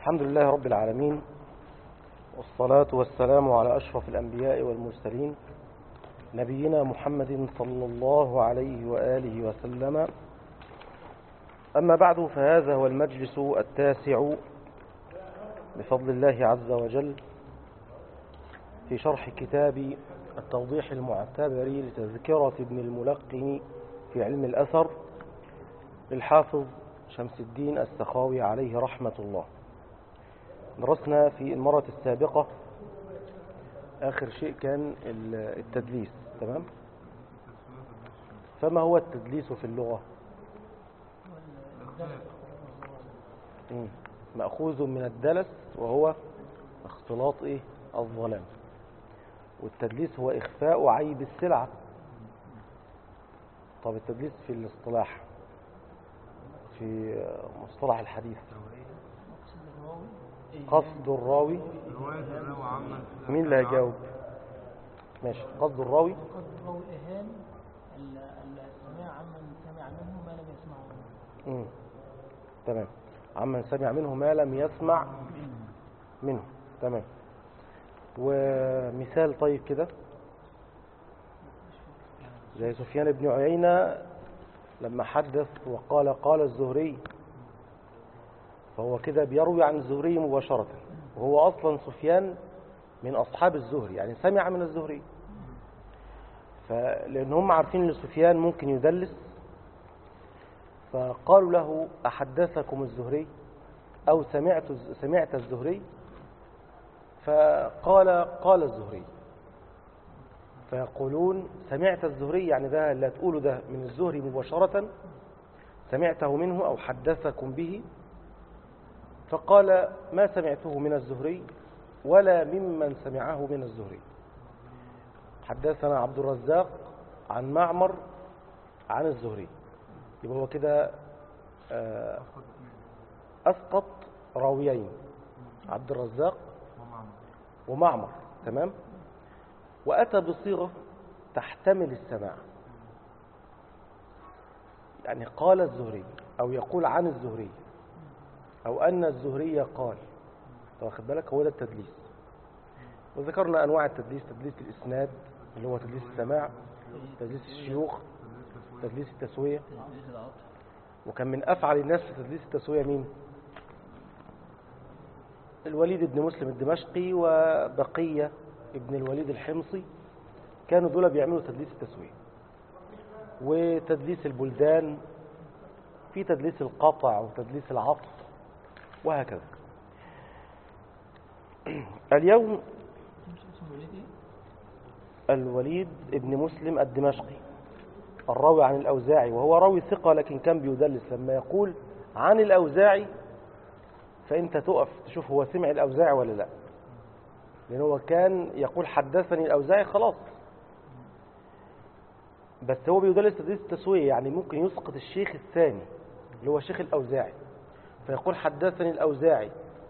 الحمد لله رب العالمين والصلاة والسلام على أشرف الأنبياء والمرسلين نبينا محمد صلى الله عليه وآله وسلم أما بعد فهذا هو المجلس التاسع بفضل الله عز وجل في شرح كتاب التوضيح المعتبر لتذكرة ابن الملقن في علم الأثر للحافظ شمس الدين السخاوي عليه رحمة الله درسنا في المرة السابقة آخر شيء كان التدليس تمام فما هو التدليس في اللغة مم. مأخوذ من الدلس وهو اختلاط إيه؟ الظلام والتدليس هو إخفاء عيب السلعة طب التدليس في الاصطلاح في مصطلح الحديث قصد الراوي مين اللي هيجاوب ماشي قصد الراوي قصد الراوي إهان السماع عمن سمع منه ما لم يسمعه منه مم. تمام عمن سمع منه ما لم يسمع منه تمام ومثال طيب كده زي سفيان بن عيينة لما حدث وقال قال الزهري فهو كده بيروي عن الزهري مباشرة وهو أصلا سفيان من أصحاب الزهري يعني سمع من الزهري فلأن هم عارفين أن سفيان ممكن يدلس فقالوا له أحدثكم الزهري أو سمعت سمعت الزهري فقال قال الزهري فيقولون سمعت الزهري يعني ده لا تقولوا ده من الزهري مباشرة سمعته منه أو حدثكم به فقال ما سمعته من الزهري ولا ممن سمعه من الزهري حدثنا عبد الرزاق عن معمر عن الزهري يبقى هو كده أسقط راويين عبد الرزاق ومعمر تمام وأتى بصيغة تحتمل السماع يعني قال الزهري أو يقول عن الزهري أو أن الزهري قال واخد بالك هو ده التدليس وذكرنا أنواع التدليس تدليس الإسناد اللي هو تدليس السماع تدليس الشيوخ تدليس التسوية وكان من أفعل الناس في تدليس التسوية مين الوليد بن مسلم الدمشقي وبقية ابن الوليد الحمصي كانوا دول بيعملوا تدليس التسوية وتدليس البلدان في تدليس القطع وتدليس العطف وهكذا اليوم الوليد ابن مسلم الدمشقي الراوي عن الأوزاعي وهو راوي ثقة لكن كان بيدلس لما يقول عن الأوزاعي فأنت تقف تشوف هو سمع الأوزاعي ولا لا لأن هو كان يقول حدثني الأوزاعي خلاص بس هو بيدلس تدليس التسوية يعني ممكن يسقط الشيخ الثاني اللي هو الشيخ الأوزاعي فيقول حدثني الأوزاعي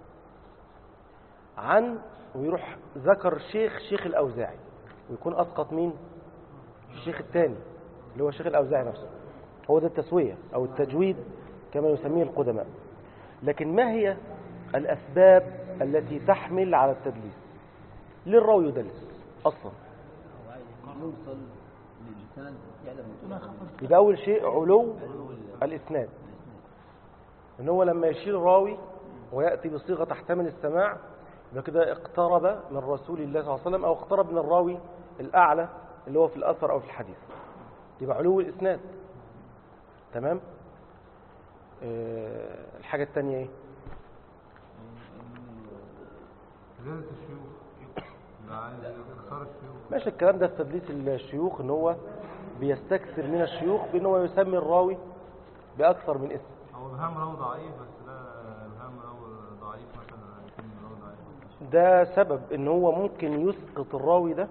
عن ويروح ذكر شيخ شيخ الأوزاعي ويكون أسقط مين الشيخ الثاني اللي هو الشيخ الأوزاعي نفسه هو ده التسوية أو التجويد كما يسميه القدماء لكن ما هي الأسباب التي تحمل على التدليس للراوي يدلس أصلا يوصل للسان يعلم يبقى أول شيء علو الإسناد إن هو لما يشيل راوي ويأتي بصيغة تحتمل السماع يبقى كده اقترب من رسول الله صلى الله عليه وسلم أو اقترب من الراوي الأعلى اللي هو في الأثر أو في الحديث يبقى علو الإسناد تمام أه الحاجة الثانية إيه زيادة الشيوخ يعني اختصار الشيوخ ماشي الكلام ده في تدليس الشيوخ ان هو بيستكثر من الشيوخ بان هو يسمي الراوي باكثر من اسم هو ابهام راوي ضعيف بس ده ابهام راوي ضعيف مثلا يكون راوي ضعيف ده سبب ان هو ممكن يسقط الراوي ده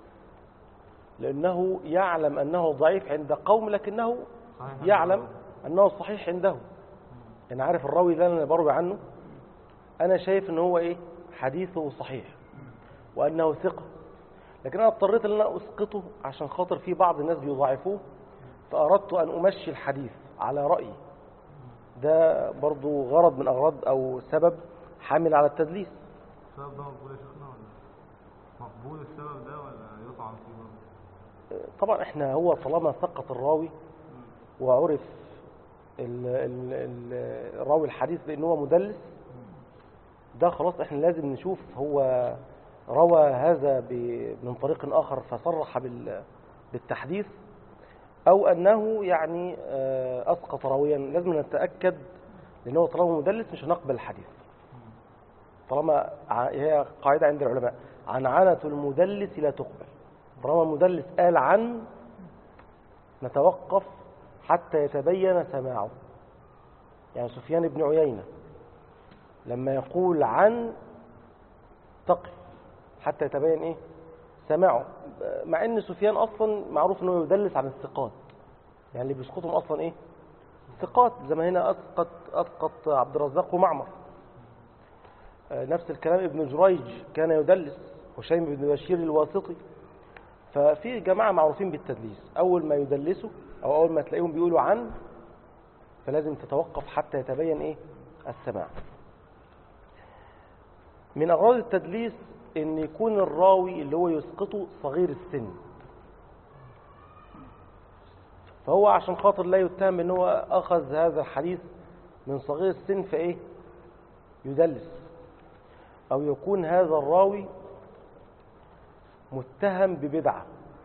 لانه يعلم انه ضعيف عند قوم لكنه صحيح يعلم انه صحيح عنده انا عارف الراوي ده انا بروي عنه انا شايف ان هو ايه حديثه صحيح وانه ثقه لكن انا اضطريت ان انا اسقطه عشان خاطر في بعض الناس بيضاعفوه فاردت ان امشي الحديث على رايي ده برضو غرض من اغراض او سبب حامل على التدليس السبب ده مقبول يا شيخنا ولا مقبول السبب ده ولا يطعن فيه برضه؟ طبعا احنا هو طالما سقط الراوي وعرف ال ال ال الراوي الحديث بأنه هو مدلس ده خلاص احنا لازم نشوف هو روى هذا ب- من طريق آخر فصرح بال- بالتحديث أو أنه يعني آه، أسقط راويا لازم نتأكد لأن هو طالما مدلس مش هنقبل الحديث طالما ع- هي قاعدة عند العلماء عنعنة المدلس لا تقبل طالما المدلس قال عن نتوقف حتى يتبين سماعه يعني سفيان بن عيينة لما يقول عن تقف حتى يتبين ايه سماعه مع ان سفيان اصلا معروف انه يدلس عن الثقات يعني اللي بيسقطهم اصلا ايه ثقات زي ما هنا اسقط اسقط عبد الرزاق ومعمر آه، نفس الكلام ابن جريج كان يدلس هشيم بن بشير الواسطي ففي جماعة معروفين بالتدليس أول ما يدلسوا أو أول ما تلاقيهم بيقولوا عن فلازم تتوقف حتى يتبين إيه السماع من أغراض التدليس إن يكون الراوي اللي هو يسقطه صغير السن فهو عشان خاطر لا يتهم إن هو أخذ هذا الحديث من صغير السن فإيه يدلس أو يكون هذا الراوي متهم ببدعة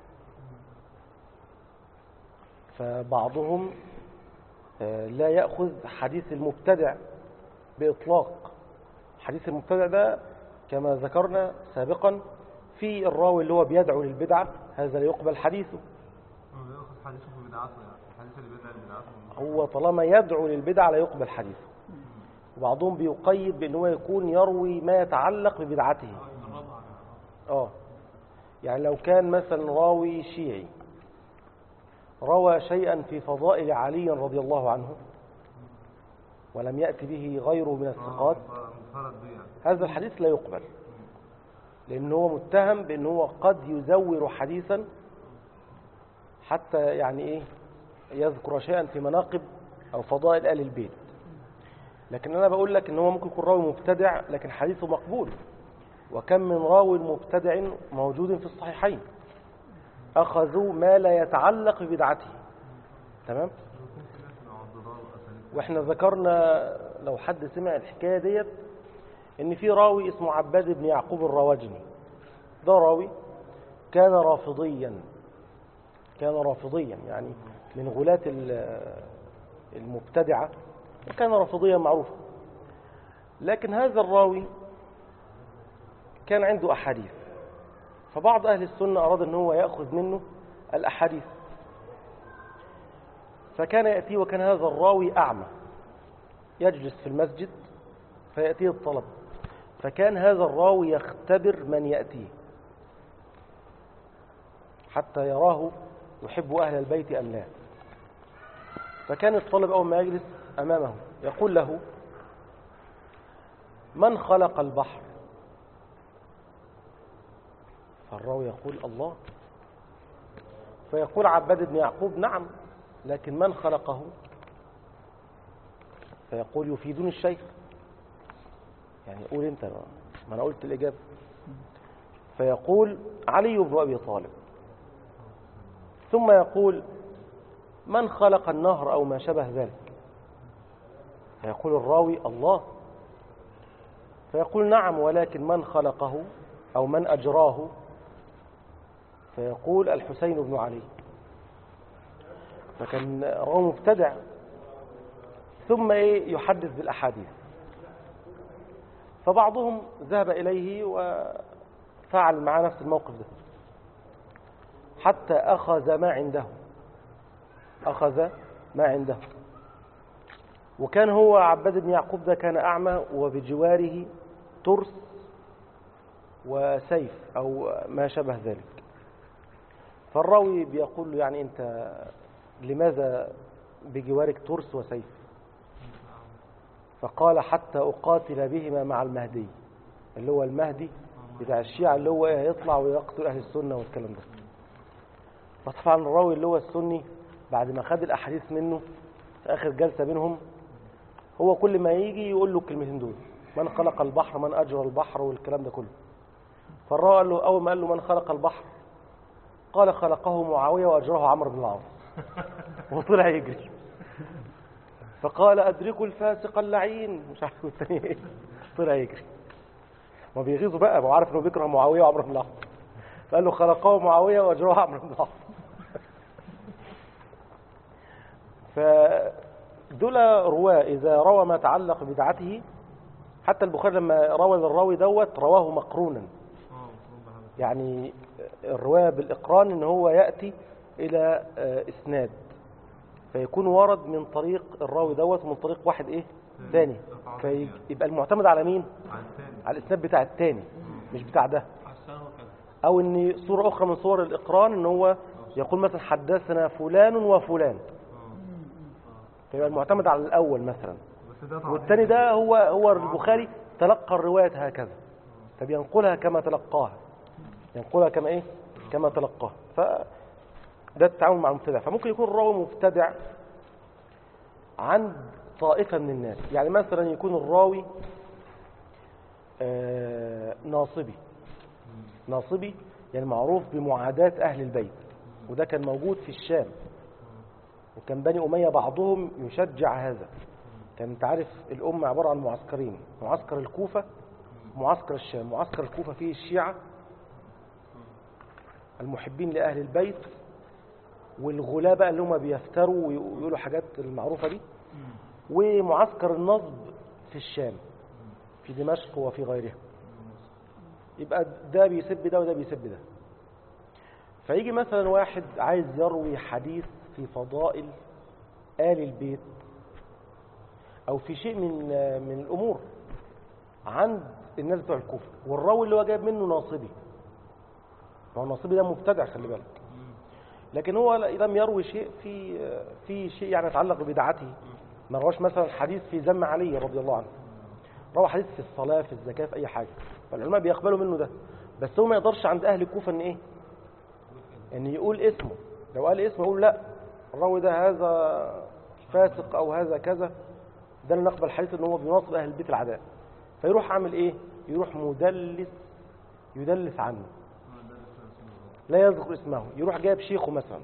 فبعضهم آه، لا يأخذ حديث المبتدع بإطلاق حديث المبتدع ده كما ذكرنا سابقا في الراوي اللي هو بيدعو للبدعة هذا لا يقبل حديثه هو بياخد حديثه في بدعته يعني الحديث اللي بيدعي بدعته هو طالما يدعو للبدعة لا يقبل حديثه وبعضهم بيقيد بأن هو يكون يروي ما يتعلق ببدعته اه يعني لو كان مثلا راوي شيعي روى شيئا في فضائل علي رضي الله عنه ولم يأتي به غيره من الثقات منفرد بيه يعني هذا الحديث لا يقبل لأنه هو متهم بأنه هو قد يزور حديثا حتى يعني إيه يذكر شيئا في مناقب أو فضائل آل البيت لكن أنا بقول لك إن هو ممكن يكون راوي مبتدع لكن حديثه مقبول وكم من راوي مبتدع موجود في الصحيحين أخذوا ما لا يتعلق ببدعته تمام يكون في ناس من عضدار واساليب واحنا ذكرنا لو حد سمع الحكايه ديت ان في راوي اسمه عباد بن يعقوب الرواجني ده راوي كان رافضيا كان رافضيا يعني من غلاة ال- المبتدعة وكان رافضيا معروفا لكن هذا الراوي كان عنده أحاديث فبعض أهل السنة أراد أن هو يأخذ منه الأحاديث فكان يأتي وكان هذا الراوي أعمى يجلس في المسجد فيأتيه الطلب فكان هذا الراوي يختبر من يأتيه حتى يراه يحب أهل البيت أم لا فكان الطالب أول ما يجلس أمامه يقول له من خلق البحر فالراوي يقول الله فيقول عباد بن يعقوب نعم لكن من خلقه فيقول يفيدني الشيخ يعني قول انت ما انا قلت الاجابه فيقول علي بن ابي طالب ثم يقول من خلق النهر او ما شبه ذلك فيقول الراوي الله فيقول نعم ولكن من خلقه او من اجراه فيقول الحسين بن علي فكان راوي مبتدع ثم ايه يحدث بالاحاديث فبعضهم ذهب اليه وفعل معه نفس الموقف ده حتى اخذ ما عنده اخذ ما عنده وكان هو عباد بن يعقوب ده كان اعمى وبجواره ترس وسيف او ما شبه ذلك فالراوي بيقول له يعني انت لماذا بجوارك ترس وسيف فقال حتى أقاتل بهما مع المهدي اللي هو المهدي بتاع الشيعة اللي هو ايه هيطلع ويقتل أهل السنة والكلام ده فطبعا الراوي اللي هو السني بعد ما خد الأحاديث منه في آخر جلسة بينهم هو كل ما يجي يقول له الكلمتين دول من خلق البحر من أجرى البحر والكلام ده كله فالراوي قال له أول ما قال له من خلق البحر قال خلقه معاوية وأجراه عمرو بن العاص وطلع يجري فقال أدركوا الفاسق اللعين مش عارف الثاني ايه طلع يجري ما بيغيظوا بقى ما هو عارف انه بيكره معاوية وعمرو بن العاص فقال له خلقه معاوية وأجراه عمرو بن العاص فدول رواة إذا روى ما تعلق ببدعته حتى البخاري لما روى للراوي دوت رواه مقرونا اه المفروض بهذا يعني الرواية بالإقران إن هو يأتي إلى آه، إسناد فيكون ورد من طريق الراوي دوت ومن طريق واحد إيه ثاني فيبقى المعتمد على مين على الثاني على الإسناد بتاع الثاني مش بتاع ده عشان هو كده أو إن صورة أخرى من صور الإقران إن هو يقول مثلا حدثنا فلان وفلان فيبقى المعتمد على الأول مثلا بس ده طبعا والتاني ده هو هو البخاري تلقى الرواية هكذا فبينقلها كما تلقاها ينقلها كما ايه كما تلقاها ف ده التعامل مع المبتدع فممكن يكون الراوي مبتدع عند طائفة من الناس يعني مثلا يكون الراوي آه، ناصبي ناصبي يعني معروف بمعاداة أهل البيت وده كان موجود في الشام وكان بني أمية بعضهم يشجع هذا كان انت عارف الأمة عبارة عن معسكرين معسكر الكوفة معسكر الشام معسكر الكوفة فيه الشيعة المحبين لأهل البيت والغلاة بقى اللي هم بيفتروا ويقولوا حاجات المعروفة دي ومعسكر النصب في الشام في دمشق وفي غيرها يبقى ده بيسب ده وده بيسب ده فيجي مثلا واحد عايز يروي حديث في فضائل آل البيت أو في شيء من من الأمور عند الناس بتوع الكوفة والراوي اللي هو جايب منه ناصبي ما هو الناصبي ده مبتدع خلي بالك لكن هو لم يروي شيء في في شيء يعني يتعلق ببدعته ما رواش مثلا حديث في ذم علي رضي الله عنه روى حديث في الصلاة في الزكاة في أي حاجة فالعلماء بيقبلوا منه ده بس هو ما يقدرش عند أهل الكوفة إن إيه إن يقول اسمه لو قال اسمه يقول لا الراوي ده هذا فاسق أو هذا كذا ده اللي نقبل حديث إن هو بيناصب أهل البيت العداء فيروح عامل إيه يروح مدلس يدلس عنه لا يذكر اسمه يروح جايب شيخه مثلا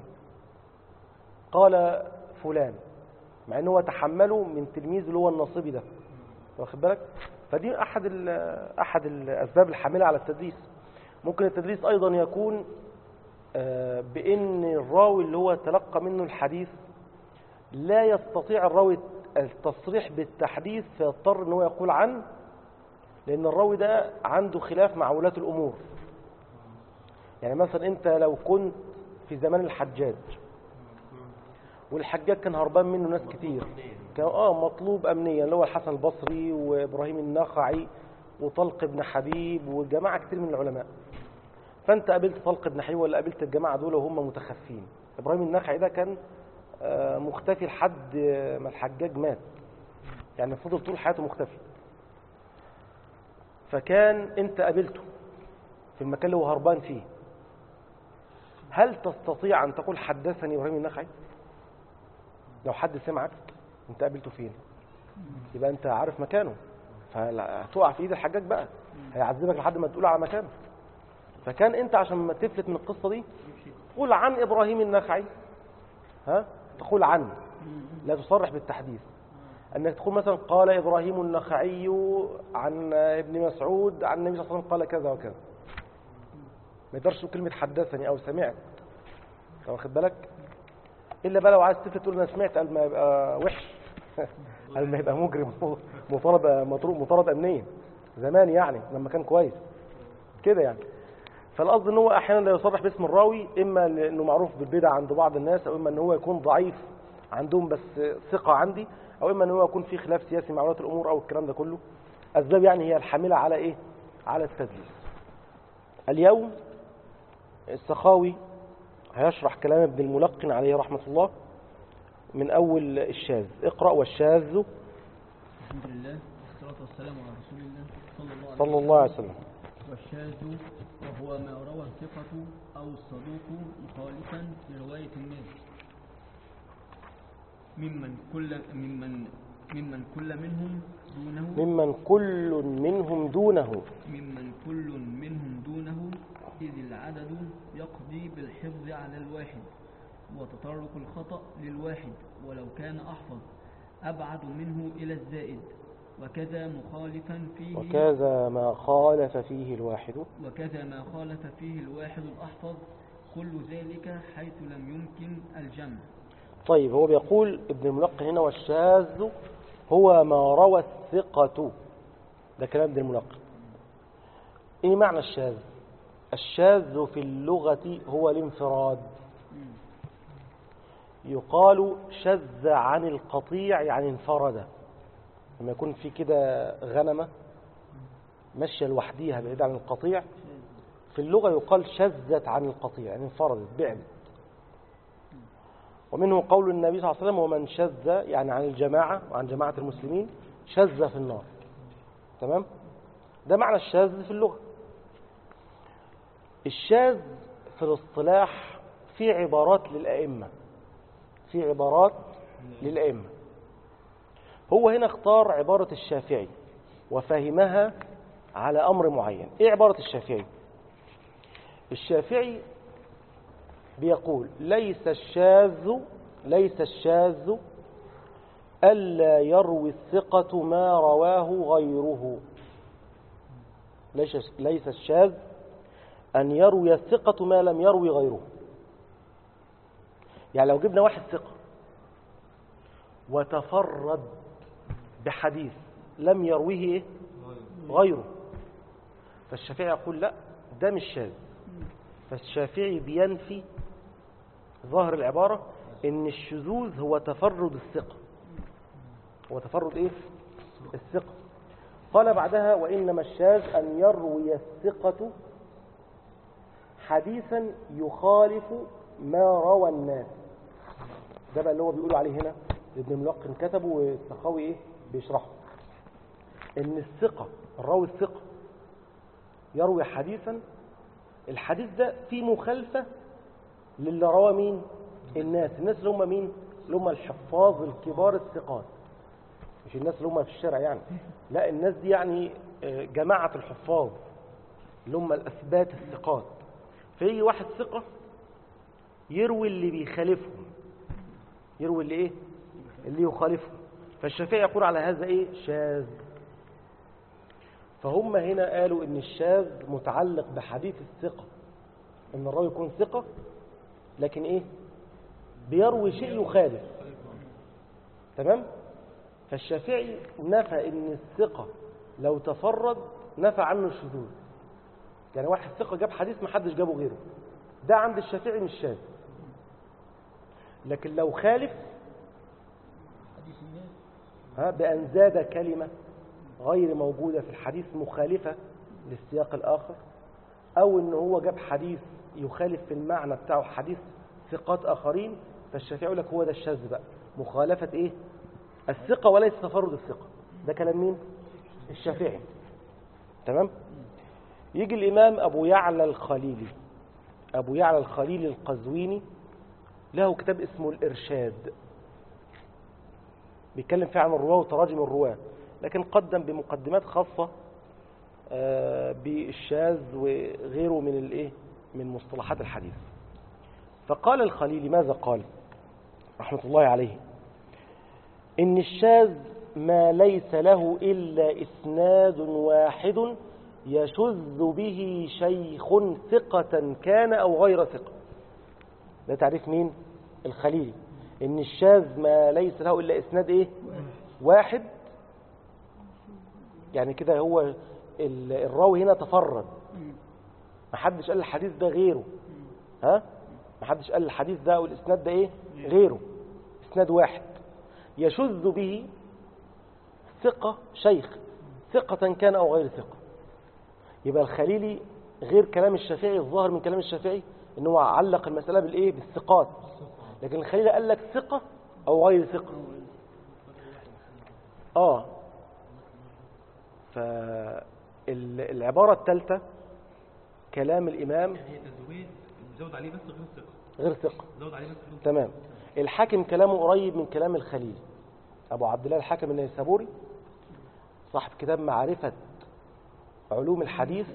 قال فلان مع ان هو تحمله من تلميذ اللي هو الناصبي ده واخد بالك فدي احد ال- احد الاسباب الحامله على التدليس ممكن التدليس ايضا يكون آه، بان الراوي اللي هو تلقى منه الحديث لا يستطيع الراوي التصريح بالتحديث فيضطر ان هو يقول عن لان الراوي ده عنده خلاف مع ولاة الامور يعني مثلا انت لو كنت في زمان الحجاج والحجاج كان هربان منه ناس كتير كان اه مطلوب امنيا اللي هو الحسن البصري وابراهيم النخعي وطلق بن حبيب وجماعه كتير من العلماء فانت قابلت طلق بن حبيب ولا قابلت الجماعه دول وهم متخفين ابراهيم النخعي ده كان آه، مختفي لحد ما الحجاج مات يعني فضل طول حياته مختفي فكان انت قابلته في المكان اللي هو هربان فيه هل تستطيع أن تقول حدثني إبراهيم النخعي لو حد سمعك أنت قابلته فين يبقى أنت عارف مكانه فهتقع في إيد الحجاج بقى هيعذبك لحد ما تقول على مكانه فكان أنت عشان ما تفلت من القصة دي قول عن إبراهيم النخعي ها تقول عنه لا تصرح بالتحديث أنك تقول مثلا قال إبراهيم النخعي عن ابن مسعود عن النبي صلى الله عليه وسلم قال كذا وكذا ما يقدرش يقول كلمة حدثني أو سمعت أنت واخد بالك إلا بقى لو عايز تفلت تقول أنا سمعت قبل ما يبقى وحش قبل ما يبقى مجرم مطالب مطرود مطارد أمنيا زمان يعني لما كان كويس كده يعني فالقصد ان هو احيانا لا يصرح باسم الراوي اما لانه معروف بالبدع عند بعض الناس او اما ان هو يكون ضعيف عندهم بس ثقه عندي او اما ان هو يكون في خلاف سياسي مع ولاة الامور او الكلام ده كله اسباب يعني هي الحامله على ايه على التدليس اليوم السخاوي هيشرح كلام ابن الملقن عليه رحمة الله من أول الشاذ اقرأ والشاذ الحمد لله والصلاة والسلام على رسول الله صلى الله عليه صلى الله عليه وسلم والشاذ وهو ما روى الثقة أو الصدوق مخالفا لرواية الناس ممن كل ممن ممن كل منهم دونه ممن كل منهم دونه ممن كل منهم دونه إذ العدد يقضي بالحفظ على الواحد وتطرق الخطأ للواحد ولو كان أحفظ أبعد منه إلى الزائد وكذا مخالفا فيه وكذا ما خالف فيه الواحد وكذا ما خالف فيه الواحد الأحفظ كل ذلك حيث لم يمكن الجمع طيب هو بيقول ابن الملقن هنا والشاذ هو ما روى الثقة ده كلام ابن الملقن ايه معنى الشاذ الشاذ في اللغة هو الانفراد يقال شذ عن القطيع يعني انفرد لما يكون في كده غنمة ماشية لوحديها بعيد عن القطيع في اللغة يقال شذت عن القطيع يعني انفردت بعدت ومنه قول النبي صلى الله عليه وسلم ومن شذ يعني عن الجماعة وعن جماعة المسلمين شذ في النار تمام ده معنى الشاذ في اللغة الشاذ في الاصطلاح في عبارات للأئمة في عبارات للأئمة هو هنا اختار عبارة الشافعي وفهمها على أمر معين إيه عبارة الشافعي الشافعي بيقول ليس الشاذ ليس الشاذ ألا يروي الثقة ما رواه غيره ليس ليس الشاذ أن يروي الثقة ما لم يروي غيره يعني لو جبنا واحد ثقة وتفرد بحديث لم يرويه إيه؟ غيره فالشافعي يقول لا ده مش شاذ فالشافعي بينفي ظاهر العبارة ان الشذوذ هو تفرد الثقة هو تفرد ايه الثقة قال بعدها وإنما الشاذ أن يروي الثقة حديثا يخالف ما روى الناس ده بقى اللي هو بيقولوا عليه هنا ابن ملقن كتبه والسخاوي ايه بيشرحه ان الثقة الراوي الثقة يروي حديثا الحديث ده فيه مخالفة للي روى مين الناس الناس اللي هم مين اللي هم الحفاظ الكبار الثقات مش الناس اللي هم في الشارع يعني لا الناس دي يعني آه، جماعة الحفاظ اللي هم الأثبات الثقات فيجي واحد ثقة يروي اللي بيخالفهم يروي اللي ايه اللي يخالفهم فالشافعي يقول على هذا ايه شاذ فهم هنا قالوا ان الشاذ متعلق بحديث الثقة ان الراوي يكون ثقة لكن ايه بيروي شيء يخالف تمام فالشافعي نفى ان الثقة لو تفرد نفى عنه الشذوذ يعني واحد ثقة جاب حديث ما حدش جابه غيره ده عند الشافعي مش شاذ لكن لو خالف حديث الناس ها بأن زاد كلمة غير موجودة في الحديث مخالفة للسياق الآخر أو إن هو جاب حديث يخالف في المعنى بتاعه حديث ثقات آخرين فالشافعي يقول لك هو ده الشاذ بقى مخالفة إيه الثقة وليس تفرد الثقة ده كلام مين الشافعي تمام يجي الإمام أبو يعلى الخليلي أبو يعلى الخليلي القزويني له كتاب اسمه الإرشاد بيتكلم فيه عن الرواة وتراجم الرواة لكن قدم بمقدمات خاصة آه، بالشاذ وغيره من الايه من مصطلحات الحديث فقال الخليلي ماذا قال رحمة الله عليه إن الشاذ ما ليس له إلا إسناد واحد يشذ به شيخ ثقة كان أو غير ثقة ده تعريف مين الخليلي إن الشاذ ما ليس له إلا إسناد إيه واحد يعني كده هو ال- الراوي هنا تفرد ما حدش قال الحديث ده غيره ها ما حدش قال الحديث ده او الاسناد ده ايه غيره اسناد واحد يشذ به ثقة شيخ ثقة كان او غير ثقة يبقى الخليلي غير كلام الشافعي الظاهر من كلام الشافعي ان هو علق المسألة بالايه بالثقات لكن الخليلي قال لك ثقة او غير ثقة اه فالعبارة الثالثة كلام الإمام هي تزويد زود عليه بس غير ثقة غير ثقة زود عليه بس غير تمام الحاكم كلامه قريب من كلام الخليل أبو عبد الله الحاكم النيسابوري صاحب كتاب معرفة علوم الحديث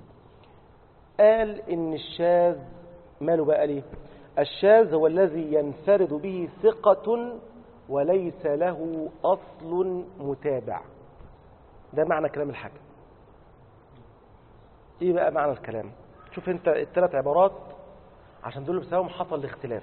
قال إن الشاذ ماله بقى ليه الشاذ هو الذي ينفرد به ثقة وليس له أصل متابع ده معنى كلام الحاكم ايه بقى معنى الكلام شوف انت الثلاث عبارات عشان دول بسببهم حصل الاختلاف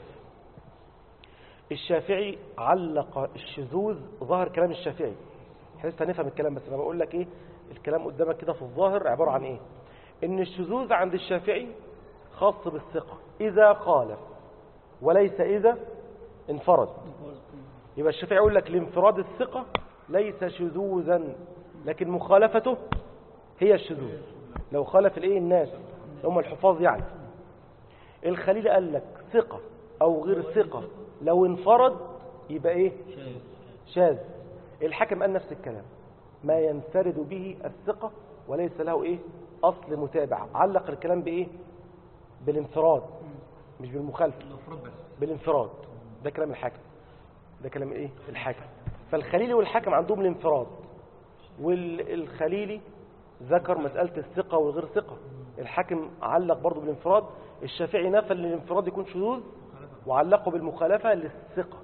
الشافعي علق الشذوذ ظاهر كلام الشافعي احنا لسه هنفهم الكلام بس انا بقول لك ايه الكلام قدامك كده في الظاهر عباره عن ايه ان الشذوذ عند الشافعي خاص بالثقه اذا خالف وليس اذا انفرد يبقى الشافعي يقول لك لانفراد الثقه ليس شذوذا لكن مخالفته هي الشذوذ لو خالف الايه الناس هم الحفاظ يعني الخليل قال لك ثقة او غير ثقة لو انفرد يبقى ايه شاذ الحاكم قال نفس الكلام ما ينفرد به الثقة وليس له ايه اصل متابع علق الكلام بايه بالانفراد مش بالمخالفة الافراد بس بالانفراد ده كلام الحاكم ده كلام ايه الحاكم فالخليلي والحاكم عندهم الانفراد والخليلي ذكر مسألة الثقة والغير ثقة الحاكم علق برضه بالانفراد الشافعي نفى ان الانفراد يكون شذوذ وعلقه بالمخالفة للثقة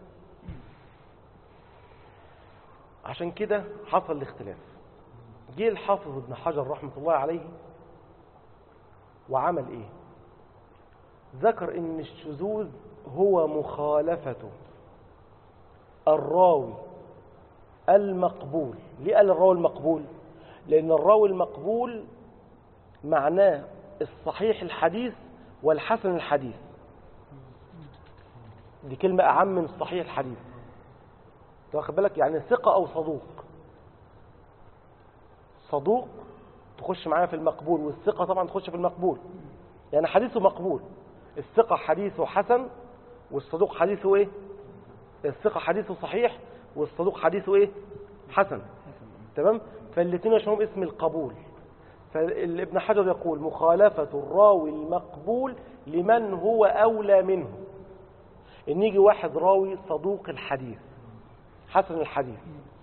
عشان كده حصل الاختلاف جه الحافظ ابن حجر رحمة الله عليه وعمل ايه ذكر ان الشذوذ هو مخالفة الراوي المقبول ليه قال الراوي المقبول لأن الراوي المقبول معناه الصحيح الحديث والحسن الحديث دي كلمة أعم من الصحيح الحديث واخد بالك يعني ثقة أو صدوق صدوق تخش معايا في المقبول والثقة طبعا تخش في المقبول يعني حديثه مقبول الثقة حديثه حسن والصدوق حديثه ايه الثقة حديثه صحيح والصدوق حديثه ايه حسن تمام فالاثنين يشملهم اسم القبول فابن حجر يقول مخالفة الراوي المقبول لمن هو أولى منه إن يجي واحد راوي صدوق الحديث حسن الحديث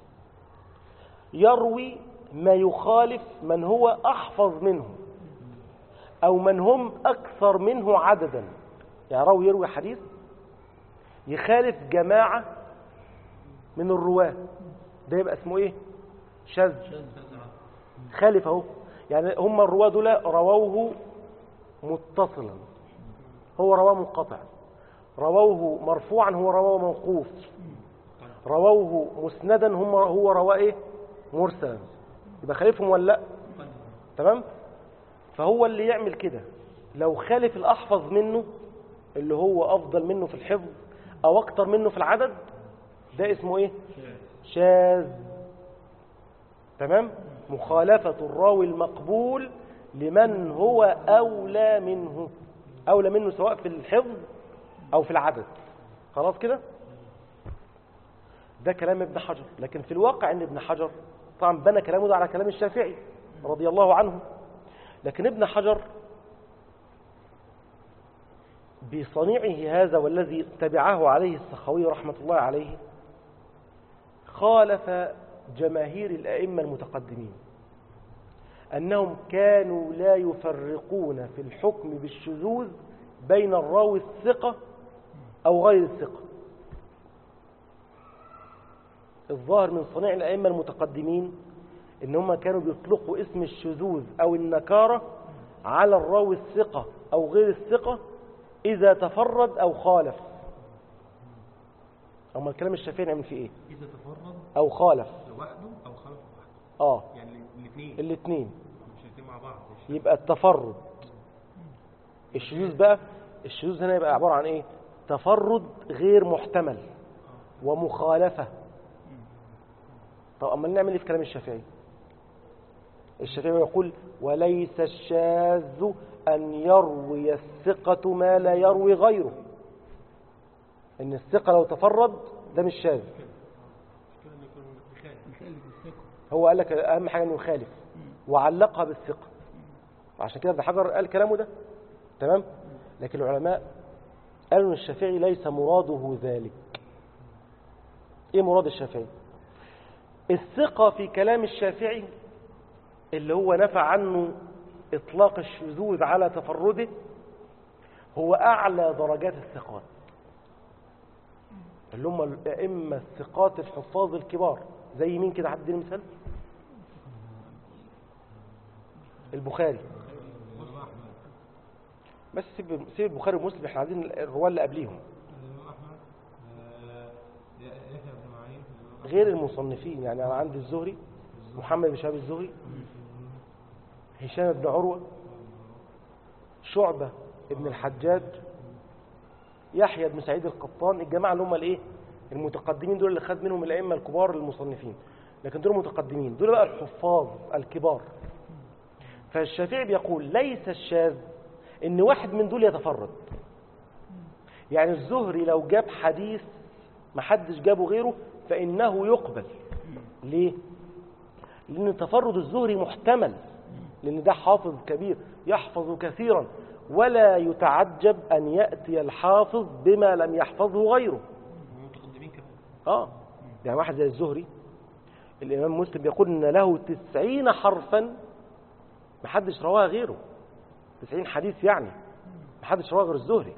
يروي ما يخالف من هو أحفظ منه أو من هم أكثر منه عددا يعني راوي يروي حديث يخالف جماعة من الرواة ده يبقى اسمه ايه شاذ خالف اهو يعني هم الرواة دول رووه متصلا هو رواه منقطع رووه مرفوعا هو رواه موقوف رووه مسندا هم هو رواه ايه مرسلا يبقى خالفهم ولا لا تمام فهو اللي يعمل كده لو خالف الاحفظ منه اللي هو افضل منه في الحفظ او اكتر منه في العدد ده اسمه ايه شاذ تمام مخالفة الراوي المقبول لمن هو أولى منه أولى منه سواء في الحفظ أو في العدد خلاص كده ده كلام ابن حجر لكن في الواقع أن ابن حجر طبعا بنى كلامه ده على كلام الشافعي رضي الله عنه لكن ابن حجر بصنيعه هذا والذي تبعه عليه السخوي رحمة الله عليه خالف جماهير الأئمة المتقدمين أنهم كانوا لا يفرقون في الحكم بالشذوذ بين الراوي الثقة أو غير الثقة الظاهر من صنيع الأئمة المتقدمين إن هم كانوا بيطلقوا اسم الشذوذ أو النكارة على الراوي الثقة أو غير الثقة إذا تفرد أو خالف أما الكلام الشافعي نعمل فيه إيه إذا تفرد أو خالف لوحده أو خلف لوحده آه يعني الاثنين الاثنين مش الاثنين مع بعض مش يبقى التفرد الشذوذ بقى الشذوذ هنا يبقى عبارة عن ايه تفرد غير محتمل ومخالفة طب أما نعمل ايه في كلام الشافعي الشافعي يقول وليس الشاذ أن يروي الثقة ما لا يروي غيره إن الثقة لو تفرد ده مش شاذ كده إنه يكون بخالف يخالف الثقة هو قال لك أهم حاجة إنه يخالف وعلقها بالثقة عشان كده ابن حجر قال كلامه ده تمام لكن العلماء قالوا ان الشافعي ليس مراده ذلك ايه مراد الشافعي الثقة في كلام الشافعي اللي هو نفى عنه إطلاق الشذوذ على تفرده هو أعلى درجات الثقات اللي هم الأئمة الثقات الحفاظ الكبار زي مين كده حد يديني مثال البخاري بس سيب سيب البخاري ومسلم احنا عايزين الرواه اللي قبليهم الإمام أحمد آه، يحيى بن معين غير المصنفين يعني انا عندي الزهري محمد بن شهاب الزهري هشام بن عروه شعبه ابن الحجاج يحيى بن سعيد القطان الجماعه اللي هم الايه المتقدمين دول اللي خد منهم الائمه الكبار المصنفين لكن دول متقدمين دول بقى الحفاظ الكبار فالشافعي بيقول ليس الشاذ ان واحد من دول يتفرد يعني الزهري لو جاب حديث ما حدش جابه غيره فإنه يقبل ليه؟ لأن تفرد الزهري محتمل لأن ده حافظ كبير يحفظ كثيرا ولا يتعجب أن يأتي الحافظ بما لم يحفظه غيره متقدمين كمان آه يعني واحد زي الزهري الإمام مسلم يقول إن له تسعين حرفا محدش رواها غيره تسعين حديث يعني محدش رواها غير الزهري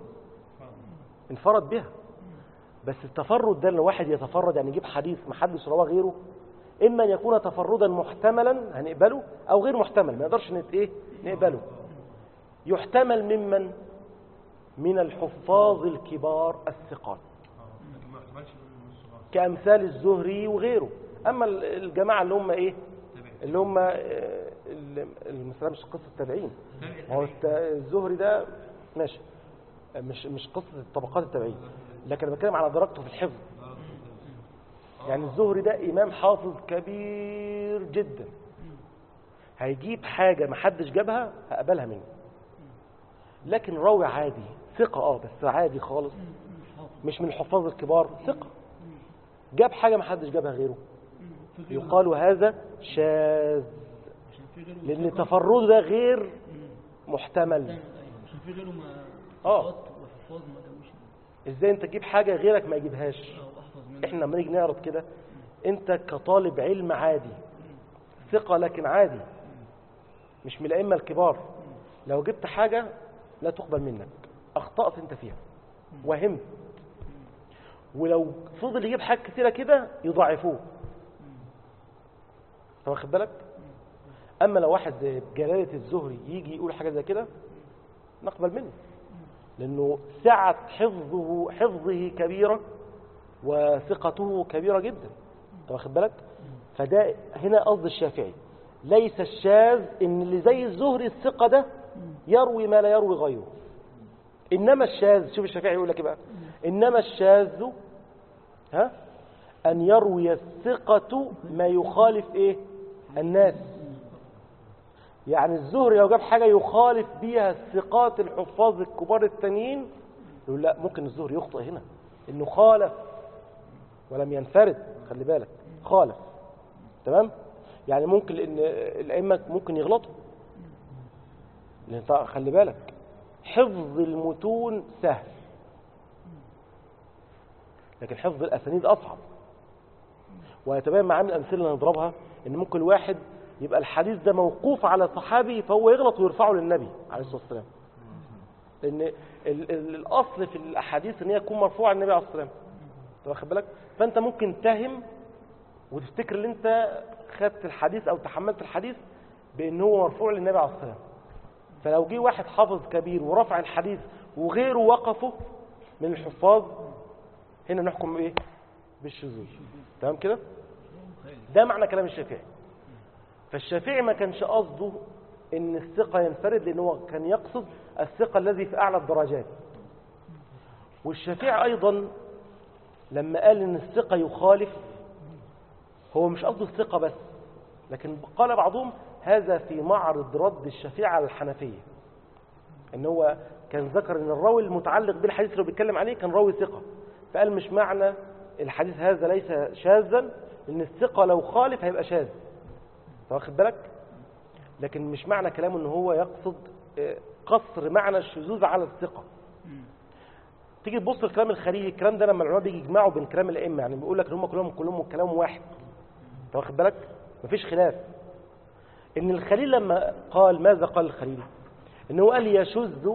انفرد بها بس التفرد ده ان واحد يتفرد يعني يجيب حديث محدش رواه غيره اما ان يكون تفردا محتملا هنقبله او غير محتمل ما نقدرش نت ايه نقبله يحتمل ممن من الحفاظ الكبار الثقات اه لكن ما احتملش من الصغار كامثال الزهري وغيره اما ال- الجماعه اللي هم ايه تابع اللي هم آه، اللي- المسألة مش قصة التابعين تابع هو الت- الزهري ده ماشي مش مش قصة الطبقات التابعين لكن انا بتكلم على درجته في الحفظ يعني الزهري ده إمام حافظ كبير جدا هيجيب حاجة ما حدش جابها هقبلها منه لكن راوي عادي ثقة اه بس عادي خالص مش من الحفاظ الكبار ثقة جاب حاجة ما حدش جابها غيره في غيره يقال هذا شاذ عشان في غيره لأن ثقة. تفرده ده غير مم. محتمل أيوة، عشان في غيره ما آه. ثقات وحفاظ ما جابوش ازاي انت تجيب حاجة غيرك ما يجيبهاش اه احفظ منه احنا لما نيجي نعرض كده انت كطالب علم عادي ثقة لكن عادي مش من الأئمة الكبار لو جبت حاجة لا تقبل منك أخطأت انت فيها وهمت ولو فضل يجيب حاجات كثيرة كده يضاعفوه انت واخد بالك أما لو واحد زي جلالة الزهري يجي يقول حاجة زي كده نقبل منه لأنه سعة حفظه حفظه كبيرة وثقته كبيرة جدا انت واخد بالك فده هنا قصد الشافعي ليس الشاذ ان اللي زي الزهري الثقة ده يروي ما لا يروي غيره انما الشاذ شوف الشافعي يقول لك ايه بقى انما الشاذ ها ان يروي الثقة ما يخالف ايه الناس يعني الزهري لو جاب حاجة يخالف بيها الثقات الحفاظ الكبار التانيين يقول لا ممكن الزهري يخطئ هنا انه خالف ولم ينفرد خلي بالك خالف تمام يعني ممكن لان الائمه ممكن يغلطوا لان طبعا خلي بالك حفظ المتون سهل لكن حفظ الاسانيد اصعب ويتبين معاه من الامثله اللي هنضربها ان ممكن واحد يبقى الحديث ده موقوف على صحابي فهو يغلط ويرفعه للنبي عليه الصلاه والسلام لان ال- ال- الاصل في الاحاديث ان هي تكون مرفوعه للنبي عليه الصلاه والسلام أنت واخد بالك فانت ممكن تهم وتفتكر ان انت خدت الحديث او تحملت الحديث بان هو مرفوع للنبي عليه الصلاه والسلام فلو جه واحد حافظ كبير ورفع الحديث وغيره وقفه من الحفاظ هنا نحكم بايه بالشذوذ تمام كده ده معنى كلام الشافعي فالشافعي ما كانش قصده ان الثقه ينفرد لان هو كان يقصد الثقه الذي في اعلى الدرجات والشافعي ايضا لما قال ان الثقه يخالف هو مش قصده الثقه بس لكن قال بعضهم هذا في معرض رد الشافعي على الحنفيه ان هو كان ذكر ان الراوي المتعلق بالحديث اللي هو بيتكلم عليه كان راوي ثقه فقال مش معنى الحديث هذا ليس شاذا لان الثقه لو خالف هيبقى شاذ أنت واخد بالك لكن مش معنى كلامه ان هو يقصد آه، قصر معنى الشذوذ على الثقه تيجي تبص لكلام الخليل الكلام ده لما العلماء بيجي يجمعوا بين كلام الائمه يعني بيقول لك ان هم كلهم كلهم كلام واحد انت واخد بالك مفيش خلاف ان الخليل لما قال ماذا قال الخليل انه قال يشذ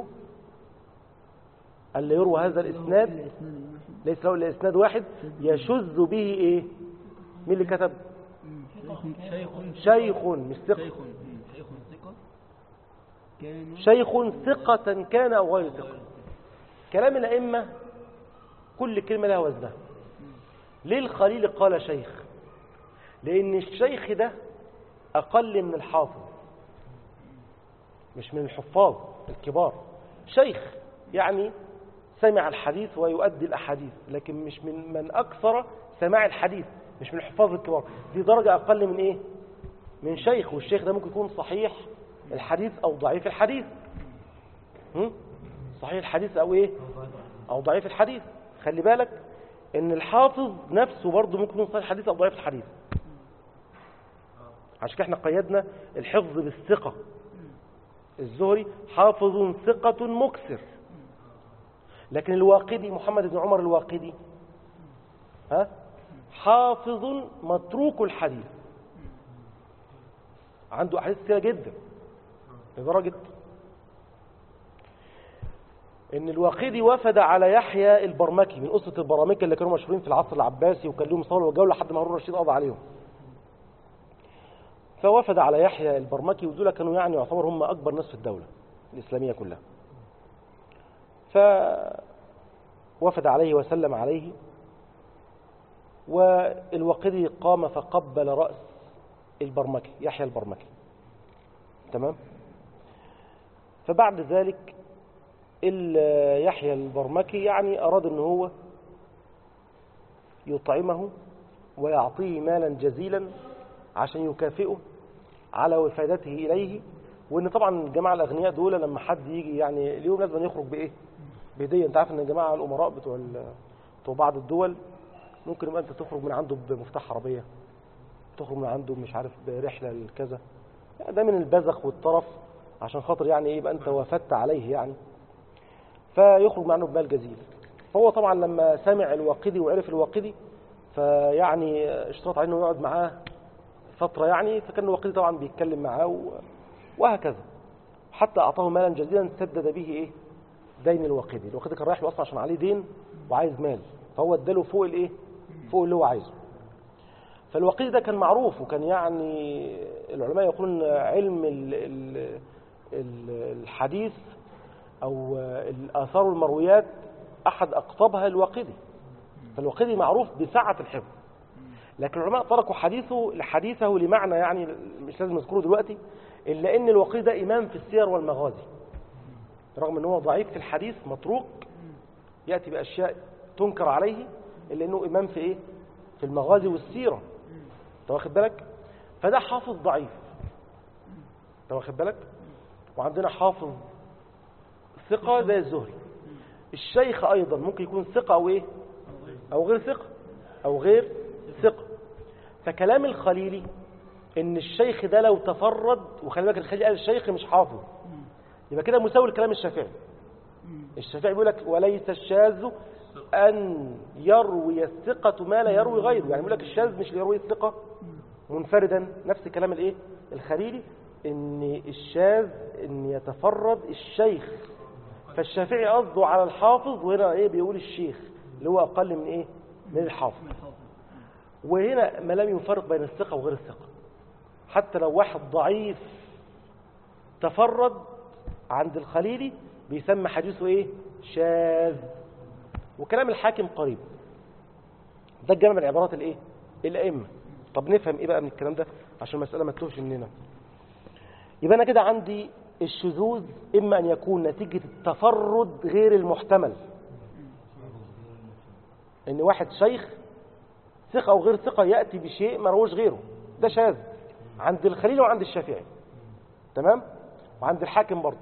ألا يروى هذا الاسناد الإسناد الواحد ليس له الا اسناد واحد يشذ به ايه مين اللي كتب شيخ شيخ شيخ مش ثقه شيخ مم. شيخ ثقة كان شيخ ثقة كان أو غير ثقة كلام الأئمة كل كلمة لها وزنها ليه الخليل قال شيخ لأن الشيخ ده أقل من الحافظ مش من الحفاظ الكبار شيخ يعني سمع الحديث ويؤدي الأحاديث لكن مش من من أكثر سماع الحديث مش من الحفاظ الكبار دي درجة أقل من إيه من شيخ والشيخ ده ممكن يكون صحيح الحديث أو ضعيف الحديث هم؟ صحيح الحديث أو إيه أو ضعيف الحديث خلي بالك إن الحافظ نفسه برضه ممكن يكون صحيح الحديث أو ضعيف الحديث عشان كده احنا قيدنا الحفظ بالثقة الزهري حافظ ثقة مكسر لكن الواقدي محمد بن عمر الواقدي ها حافظ متروك الحديث عنده أحاديث كتيرة جدا لدرجة ان الواقدي وفد على يحيى البرمكي من أسرة البرامكة اللي كانوا مشهورين في العصر العباسي وكان لهم صولة وجولة لحد ما هارون الرشيد قضى عليهم فوفد على يحيى البرمكي ودول كانوا يعني يعتبر هم أكبر ناس في الدولة الإسلامية كلها فوفد عليه وسلم عليه والوقدي قام فقبل رأس البرمكي يحيى البرمكي تمام فبعد ذلك ال- يحيى البرمكي يعني أراد أن هو يطعمه ويعطيه مالا جزيلا عشان يكافئه على وفادته إليه وإن طبعا الجماعة الأغنياء دول لما حد يجي يعني ليهم لازم يخرج بإيه؟ بهدية أنت عارف إن الجماعة الأمراء بتوع ال- بتوع بعض الدول ممكن يبقى أنت تخرج من عنده بمفتاح عربية تخرج من عنده مش عارف برحلة لكذا يعني ده من البذخ والطرف عشان خاطر يعني إيه يبقى أنت وفدت عليه يعني فيخرج من عنده بمال جزيل فهو طبعا لما سمع الواقدي وعرف الواقدي فيعني اشترط عليه انه يقعد معاه فترة يعني فكان الواقدي طبعا بيتكلم معاه و- وهكذا حتى أعطاه مالا جزيلا سدد به إيه دين الواقدي الواقدي كان رايح له أصلا عشان عليه دين وعايز مال فهو اداله فوق الإيه فوق اللي هو عايزه فالواقدي ده كان معروف وكان يعني العلماء يقولون علم ال ال ال الحديث أو الآثار والمرويات أحد أقطبها الواقدي فالواقدي معروف بسعة الحفظ لكن العلماء تركوا حديثه لحديثه لمعنى يعني مش لازم نذكره دلوقتي إلا أن الواقدي ده إمام في السير والمغازي رغم أنه هو ضعيف في الحديث متروك يأتي بأشياء تنكر عليه إلا أنه إمام في إيه؟ في المغازي والسيرة أنت واخد بالك؟ فده حافظ ضعيف أنت واخد بالك؟ وعندنا حافظ ثقة زي الزهري الشيخ أيضا ممكن يكون ثقة أو إيه أو غير ثقة أو غير ثقة فكلام الخليلي إن الشيخ ده لو تفرد وخلي بالك الخليلي قال الشيخ مش حافظ يبقى كده مساوي لكلام الشافعي الشافعي بيقول لك وليس الشاذ أن يروي الثقة ما لا يروي غيره يعني بيقول لك الشاذ مش يروي الثقة منفردا نفس كلام الايه الخليلي ان الشاذ ان يتفرد الشيخ فالشافعي قصده على الحافظ وهنا ايه بيقول الشيخ اللي هو اقل من ايه من الحافظ وهنا ما لم يفرق بين الثقة وغير الثقة حتى لو واحد ضعيف تفرد عند الخليلي بيسمى حديثه ايه شاذ وكلام الحاكم قريب ده الجمع من عبارات الايه الائمه طب نفهم ايه بقى من الكلام ده عشان المساله ما تتوهش مننا يبقى انا كده عندي الشذوذ اما ان يكون نتيجه التفرد غير المحتمل ان واحد شيخ ثقه او غير ثقه ياتي بشيء ما روش غيره ده شاذ عند الخليل وعند الشافعي تمام وعند الحاكم برضه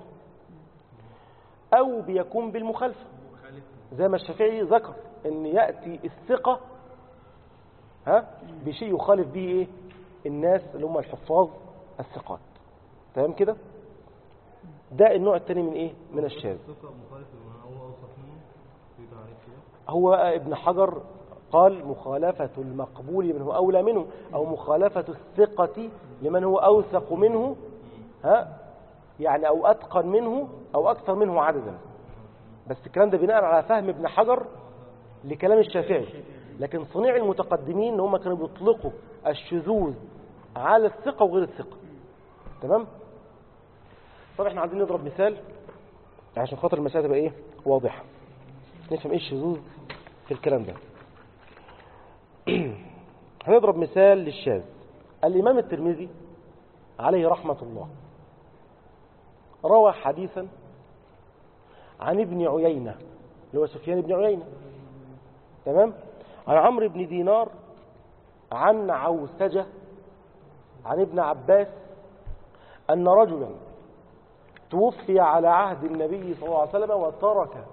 او بيكون بالمخالفه زي ما الشافعي ذكر ان ياتي الثقه ها بشيء يخالف به ايه الناس اللي هم الحفاظ الثقات تمام كده ده النوع الثاني من ايه من الشاذ الثقة مخالف لما هو أوصف منه في تعريف كده هو بقى ابن حجر قال مخالفة المقبول لمن هو أولى منه أو مخالفة الثقة لمن هو أوثق منه ها يعني أو أتقن منه أو أكثر منه عددا بس الكلام ده بناء على فهم ابن حجر لكلام الشافعي لكن صنيع المتقدمين ان هم كانوا بيطلقوا الشذوذ على الثقة وغير الثقة تمام طب احنا عايزين نضرب مثال عشان خاطر المسألة تبقى ايه واضحة نفهم ايه الشذوذ في الكلام ده هنضرب مثال للشاذ الإمام الترمذي عليه رحمة الله روى حديثا عن ابن عيينة اللي هو سفيان بن عيينة تمام عن عمرو بن دينار عن عوسجة عن ابن عباس أن رجلا توفي على عهد النبي صلى الله عليه وسلم وترك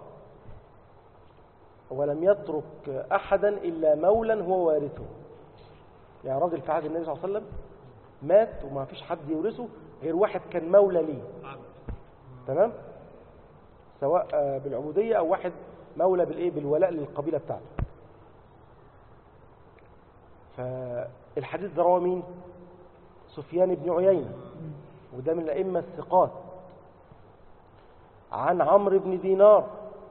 ولم يترك أحدا إلا مولا هو وارثه يعني راجل في عهد النبي صلى الله عليه وسلم مات وما فيش حد يورثه غير واحد كان مولى ليه تمام سواء آه، بالعبودية أو واحد مولى بالإيه بالولاء للقبيلة بتاعته فالحديث ده رواه مين سفيان بن عيينة وده من الأئمة الثقات عن عمرو بن دينار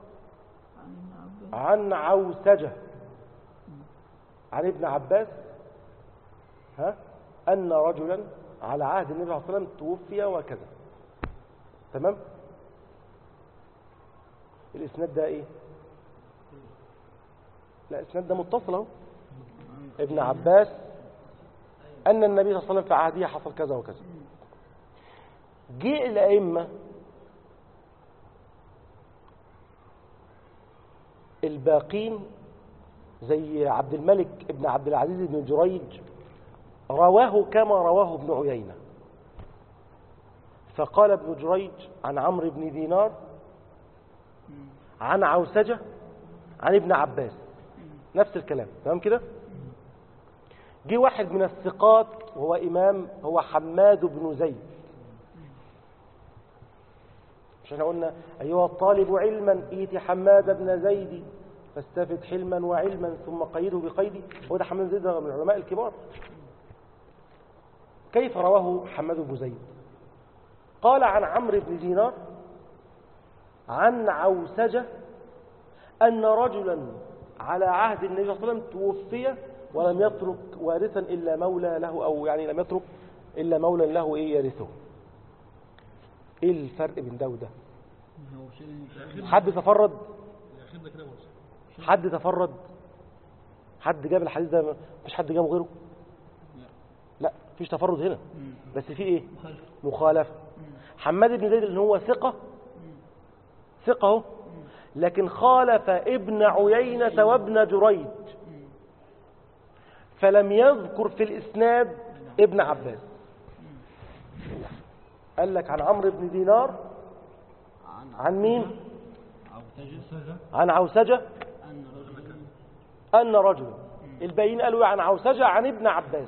عن عوسجة عن ابن عباس ها أن رجلا على عهد النبي صلى الله عليه وسلم توفي وكذا تمام الإسناد ده إيه لا الإسناد ده متصل اهو ابن عباس أن النبي صلى الله عليه وسلم في عهده حصل كذا وكذا جاء الأئمة الباقين زي عبد الملك ابن عبد العزيز بن جريج رواه كما رواه ابن عيينة فقال ابن جريج عن عمرو بن دينار عن عوسجة عن ابن عباس نفس الكلام تمام كده جه واحد من الثقات وهو إمام هو حماد بن زيد مش احنا قلنا أيها الطالب علما إيتي حماد بن زيد فاستفد حلما وعلما ثم قيده بقيدي هو ده حماد بن زيد ده من العلماء الكبار كيف رواه حماد بن زيد قال عن عمرو بن دينار عن عوسجة أن رجلا على عهد النبي صلى الله عليه وسلم توفي ولم يترك وارثا إلا مولى له أو يعني لم يترك إلا مولى له إيه يرثه إيه الفرق بين ده وده هو شيء حد تفرد الاخير ده كده مرسل حد تفرد حد جاب الحديث ده مفيش حد جابه غيره لا مفيش تفرد هنا بس في ايه مخالفة مخالفه حماد بن زيد اللي هو ثقه ثقه اهو لكن خالف ابن عيينة وابن جريج فلم يذكر في الإسناد ابن عباس قال لك عن عمرو بن دينار عن عن مين عوتجة عن عوسجة أن رجلا أن رجلا الباقيين قالوا عن عوسجة عن ابن عباس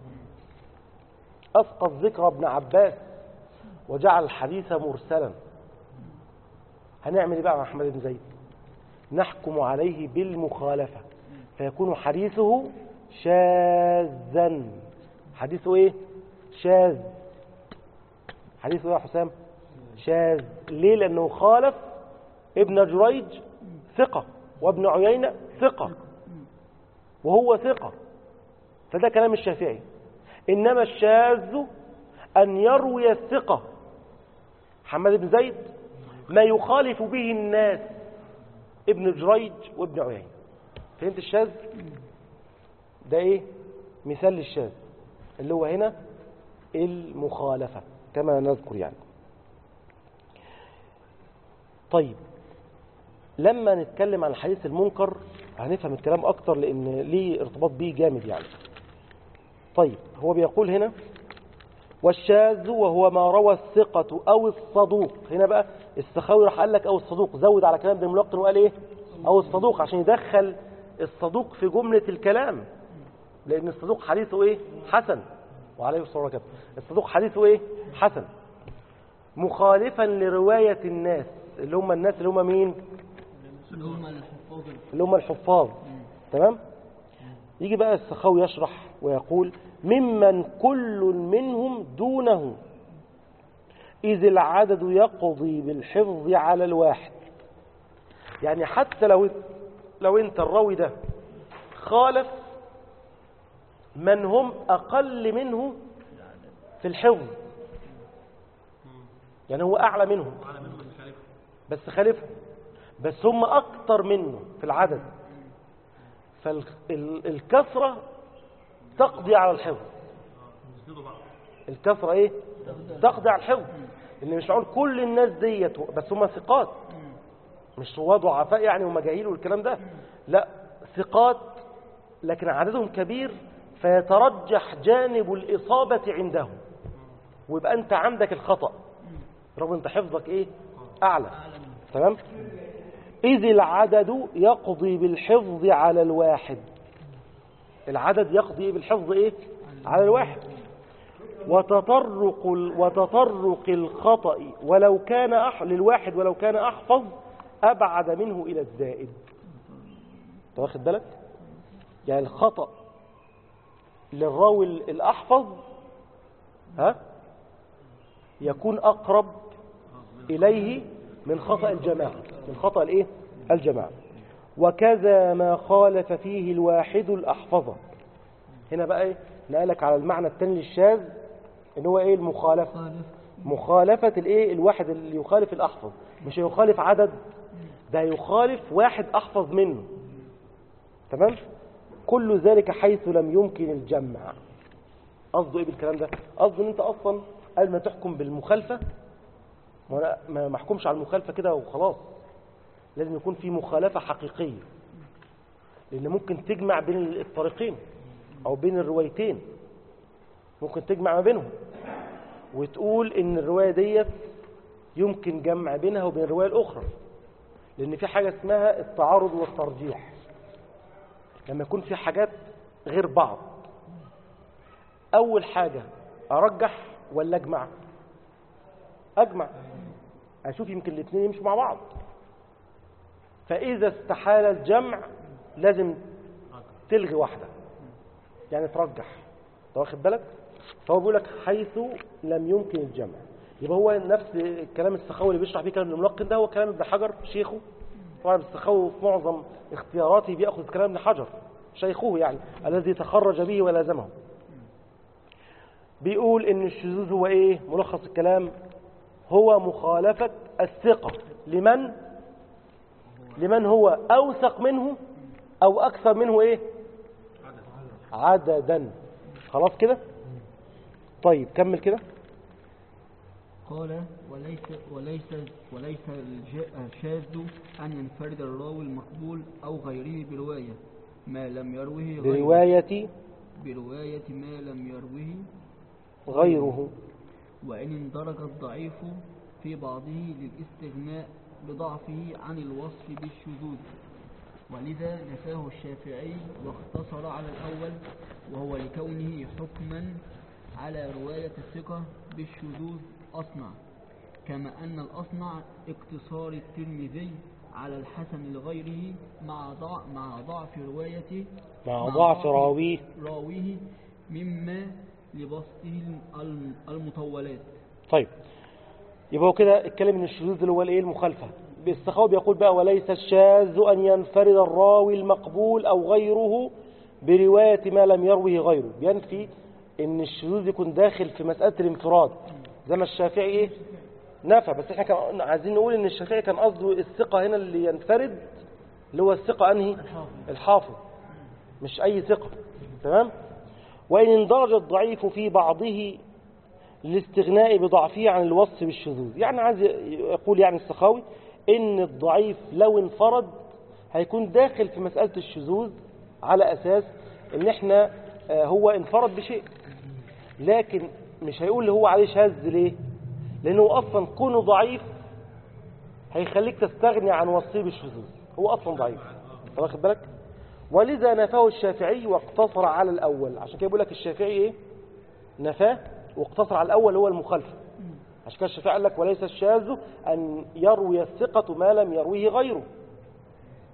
أسقط ذكر ابن عباس وجعل الحديث مرسلا هنعمل ايه بقى مع محمد بن زيد نحكم عليه بالمخالفة فيكون حديثه شاذا حديثه ايه شاذ حديثه ايه يا حسام شاذ ليه لانه خالف ابن جريج ثقة وابن عيينة ثقة وهو ثقة فده كلام الشافعي إنما الشاذ أن يروي الثقة حماد بن زيد ما يخالف به الناس ابن جريج وابن عيينة فهمت الشاذ ده ايه مثال للشاذ اللي هو هنا المخالفة كما نذكر يعني طيب لما نتكلم عن الحديث المنكر هنفهم الكلام اكتر لان ليه ارتباط بيه جامد يعني طيب هو بيقول هنا والشاذ وهو ما روى الثقة أو الصدوق هنا بقى السخاوي راح قال لك أو الصدوق زود على كلام ابن الملقن وقال إيه أو الصدوق عشان يدخل الصدوق في جملة الكلام لأن الصدوق حديثه إيه حسن وعليه الصلاة والسلام الصدوق حديثه إيه حسن مخالفا لرواية الناس اللي هم الناس اللي هم مين اللي هم الحفاظ اللي هم الحفاظ تمام يجي بقى السخاوي يشرح ويقول ممن كل منهم دونه إذ العدد يقضي بالحفظ على الواحد يعني حتى لو لو انت الراوي ده خالف من هم أقل منه في الحفظ يعني هو أعلى منهم على منهم مش عارف بس خالفهم بس هم أكتر منه في العدد فالكثرة تقضي على الحفظ بيسندوا بعض الكثرة ايه تقضي على الحفظ اللي مش معقول كل الناس ديت بس هم ثقات مش رواه ضعفاء يعني ومجاهيل والكلام ده لا ثقات لكن عددهم كبير فيترجح جانب الإصابة عندهم ويبقى أنت عندك الخطأ رغم أنت حفظك إيه أعلى تمام إذ العدد يقضي بالحفظ على الواحد العدد يقضي بالحفظ إيه على الواحد وتطرق ال- وتطرق الخطأ ولو كان أح للواحد ولو كان أحفظ أبعد منه إلى الزائد أنت واخد بالك يعني الخطأ للراوي ال- الأحفظ ها يكون أقرب إليه من خطأ الجماعة من خطأ الإيه الجماعة وكذا ما خالف فيه الواحد الأحفظ هنا بقى إيه نقلك على المعنى الثاني للشاذ ان هو ايه المخالفه خالف مخالفه الايه الواحد اللي يخالف الاحفظ مش يخالف عدد ده يخالف واحد احفظ منه تمام كل ذلك حيث لم يمكن الجمع قصده ايه بالكلام ده قصده ان انت اصلا قبل ما تحكم بالمخالفه ما أنا- ما ما احكمش على المخالفه كده وخلاص لازم يكون في مخالفه حقيقيه لان ممكن تجمع بين الطريقين او بين الروايتين ممكن تجمع ما بينهم وتقول ان الروايه ديت يمكن جمع بينها وبين الروايه الاخرى لان في حاجه اسمها التعارض والترجيح لما يكون في حاجات غير بعض اول حاجه ارجح ولا اجمع اجمع اشوف يمكن الاثنين يمشوا مع بعض فاذا استحال الجمع لازم تلغي واحده يعني ترجح انت واخد بالك فهو بيقول لك حيث لم يمكن الجمع يبقى هو نفس الكلام السخاوي اللي بيشرح بيه كلام الملقن ده هو كلام ابن حجر شيخه طبعا السخاوي في معظم اختياراته بياخذ كلام ابن حجر شيخه يعني الذي تخرج به ولازمه بيقول ان الشذوذ هو ايه ملخص الكلام هو مخالفة الثقة لمن لمن هو أوثق منه أو أكثر منه إيه عددا خلاص كده طيب كمل كده قال وليس وليس وليس الج- الشاذ أن ينفرد الراوي المقبول أو غيره برواية ما لم يروه غيره برواية برواية ما لم يروه غيره وإن اندرج الضعيف في بعضه للاستغناء بضعفه عن الوصف بالشذوذ ولذا نفاه الشافعي واقتصر على الأول وهو لكونه حكما على رواية الثقة بالشذوذ أصنع كما أن الأصنع اقتصار الترمذي على الحسن لغيره مع ضع مع ضعف روايته مع ضعف راويه راويه مما لبسطه الم- المطولات طيب يبقى هو كده اتكلم ان الشذوذ اللي هو الايه المخالفه السخاوي بيقول بقى وليس الشاذ ان ينفرد الراوي المقبول او غيره بروايه ما لم يروه غيره بينفي ان الشذوذ يكون داخل في مساله الانفراد زي ما الشافعي ايه نفى بس احنا كان عايزين نقول ان الشافعي كان قصده الثقه هنا اللي ينفرد اللي هو الثقه انهي الحافظ مش اي ثقه تمام وان اندرج الضعيف في بعضه للاستغناء بضعفه عن الوصف بالشذوذ يعني عايز يقول يعني السخاوي ان الضعيف لو انفرد هيكون داخل في مسألة الشذوذ على أساس ان احنا آه، هو انفرد بشيء لكن مش هيقول اللي هو عليه شاذ ليه لأنه أصلا كونه ضعيف هيخليك تستغني عن وصفه بالشذوذ هو أصلا ضعيف أنت واخد بالك ولذا نفاه الشافعي واقتصر على الأول عشان كده بيقول لك الشافعي إيه نفاه واقتصر على الأول هو المخالفة عشان كده الشافعي قال لك وليس الشاذ أن يروي الثقة ما لم يرويه غيره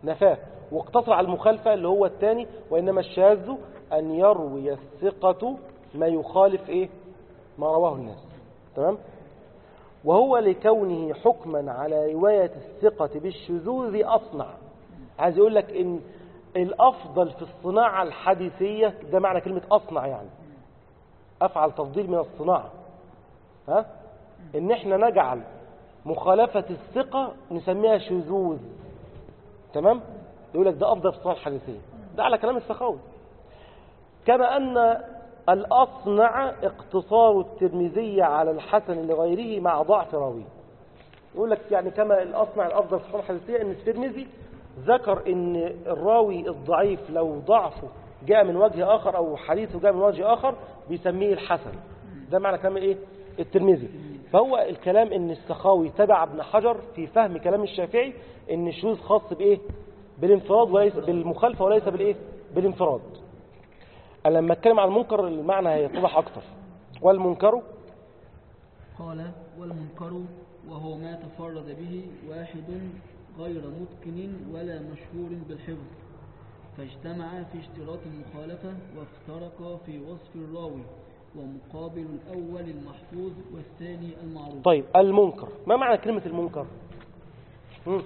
نفاه واقتصر على المخالفة اللي هو الثاني وإنما الشاذ أن يروي الثقة ما يخالف إيه ما رواه الناس تمام وهو لكونه حكما على رواية الثقة بالشذوذ أصنع عايز يقول لك إن الأفضل في الصناعة الحديثية ده معنى كلمة أصنع يعني أفعل تفضيل من الصناعة ها إن إحنا نجعل مخالفة الثقة نسميها شذوذ تمام يقول لك ده أفضل في الصناعة الحديثية ده على كلام السخاوي كما أن الأصنع اقتصار الترمذي على الحسن لغيره مع ضعف راويه يقول لك يعني كما الأصنع الأفضل في الصناعة الحديثية أن الترمذي ذكر أن الراوي الضعيف لو ضعفه جاء من وجه آخر أو حديثه جاء من وجه آخر بيسميه الحسن ده معنى كلام إيه الترمذي فهو الكلام ان السخاوي تبع ابن حجر في فهم كلام الشافعي ان الشذوذ خاص بايه بالانفراد وليس بالمخالفه وليس بالايه بالانفراد أنا لما اتكلم عن المنكر المعنى هيتضح اكتر والمنكر قال والمنكر وهو ما تفرد به واحد غير متقن ولا مشهور بالحفظ فاجتمع في اشتراط المخالفة وافترقا في وصف الراوي ومقابل الأول المحفوظ والثاني المعروف طيب المنكر ما معنى كلمة المنكر مم.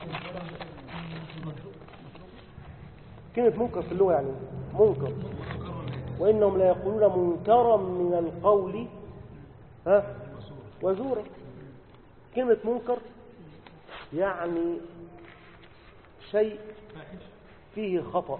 كلمة منكر في اللغة يعني منكر وإنهم لا يقولون منكرا من القول ها وزورا كلمة منكر يعني شيء فيه خطأ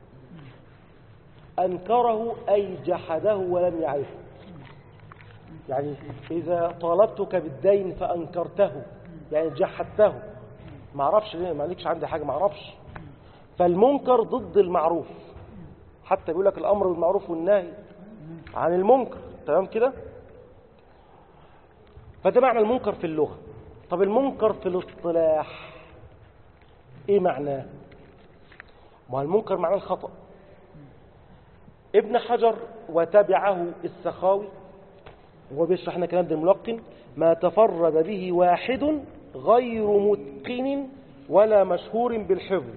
أنكره أي جحده ولم يعرفه يعني إذا طالبتك بالدين فأنكرته يعني جحدته ما اعرفش ليه ما ليكش عندي حاجة ما اعرفش فالمنكر ضد المعروف حتى بيقول لك الأمر بالمعروف والنهي عن المنكر تمام كده فده معنى المنكر في اللغة طب المنكر في الاصطلاح ايه معناه ما هو المنكر معناه الخطأ ابن حجر وتبعه السخاوي وهو بيشرح لنا كلام ابن الملقن ما تفرد به واحد غير متقن ولا مشهور بالحفظ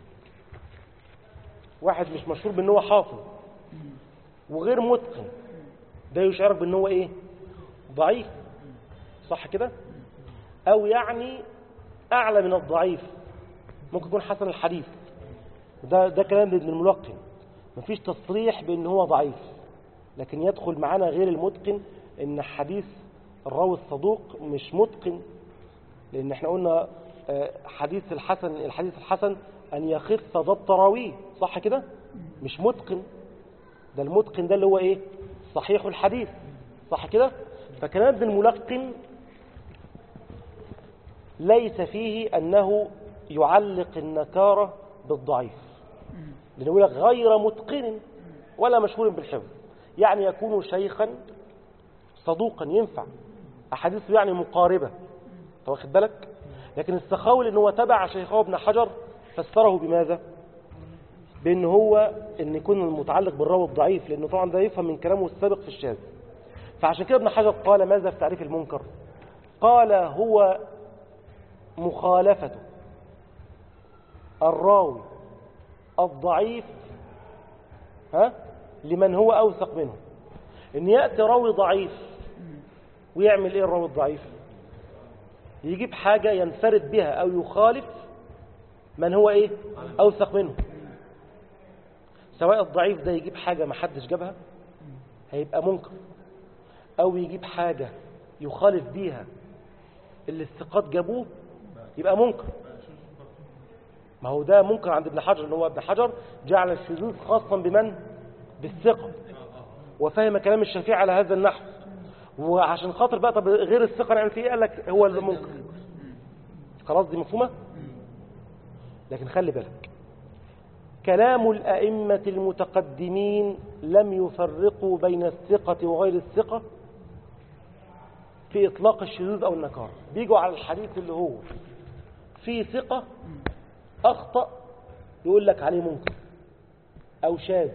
واحد مش مشهور بان هو حافظ وغير متقن ده يشعرك بان هو ايه ضعيف صح كده او يعني اعلى من الضعيف ممكن يكون حسن الحديث ده ده كلام ابن الملقن مفيش تصريح بان هو ضعيف لكن يدخل معانا غير المتقن ان حديث الراوي الصدوق مش متقن لان احنا قلنا آه، حديث الحسن الحديث الحسن ان يخف ضبط راويه صح كده مش متقن ده المتقن ده اللي هو ايه صحيح الحديث صح كده فكلام ابن الملقن ليس فيه انه يعلق النكاره بالضعيف لأنه يقول لك غير متقن ولا مشهور بالحفظ يعني يكون شيخا صدوقا ينفع أحاديثه يعني مقاربة أنت واخد بالك لكن السخاوي ان هو تبع شيخه ابن حجر فسره بماذا بأن هو أن يكون المتعلق بالراوي الضعيف لأنه طبعا ده يفهم من كلامه السابق في الشاذ فعشان كده ابن حجر قال ماذا في تعريف المنكر قال هو مخالفة الراوي الضعيف ها لمن هو أوثق منه إن يأتي راوي ضعيف ويعمل إيه الراوي الضعيف يجيب حاجة ينفرد بها أو يخالف من هو إيه أوثق منه سواء الضعيف ده يجيب حاجة ما حدش جابها هيبقى منكر أو يجيب حاجة يخالف بيها اللي الثقات جابوه يبقى منكر ما هو ده منكر عند ابن حجر ان هو ابن حجر جعل الشذوذ خاصا بمن بالثقة وفهم كلام الشافعي على هذا النحو وعشان خاطر بقى طب غير الثقة نعمل فيه ايه قال لك هو المنكر خلاص دي مفهومة لكن خلي بالك كلام الأئمة المتقدمين لم يفرقوا بين الثقة وغير الثقة في إطلاق الشذوذ أو النكار بيجوا على الحديث اللي هو في ثقة أخطأ يقول لك عليه منكر أو شاذ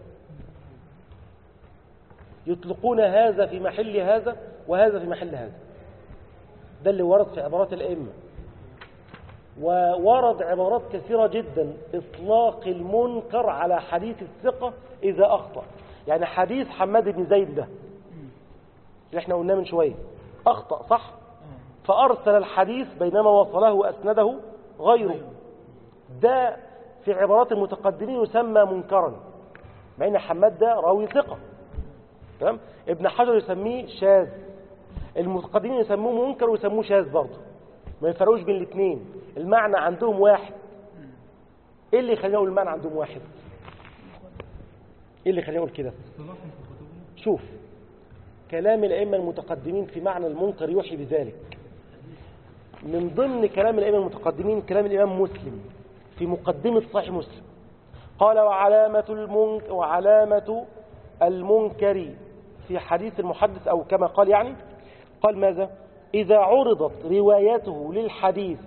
يطلقون هذا في محل هذا وهذا في محل هذا ده اللي ورد في عبارات الأئمة وورد عبارات كثيرة جدا إطلاق المنكر على حديث الثقة إذا أخطأ يعني حديث حماد بن زيد ده اللي احنا قلناه من شوية أخطأ صح فأرسل الحديث بينما وصله وأسنده غيره ده في عبارات المتقدمين يسمى منكرا مع ان حماد ده راوي ثقة تمام ابن حجر يسميه شاذ المتقدمين يسموه منكر ويسموه شاذ برضه ما يفرقوش بين الاثنين المعنى عندهم واحد ايه اللي يخلينا نقول المعنى عندهم واحد ايه اللي يخلينا نقول كده اصطلاح في كتبهم شوف كلام الأئمة المتقدمين في معنى المنكر يوحي بذلك من ضمن كلام الأئمة المتقدمين كلام الإمام مسلم في مقدمة صحيح مسلم قال وعلامة المنك وعلامة المنكر في حديث المحدث أو كما قال يعني قال ماذا إذا عرضت روايته للحديث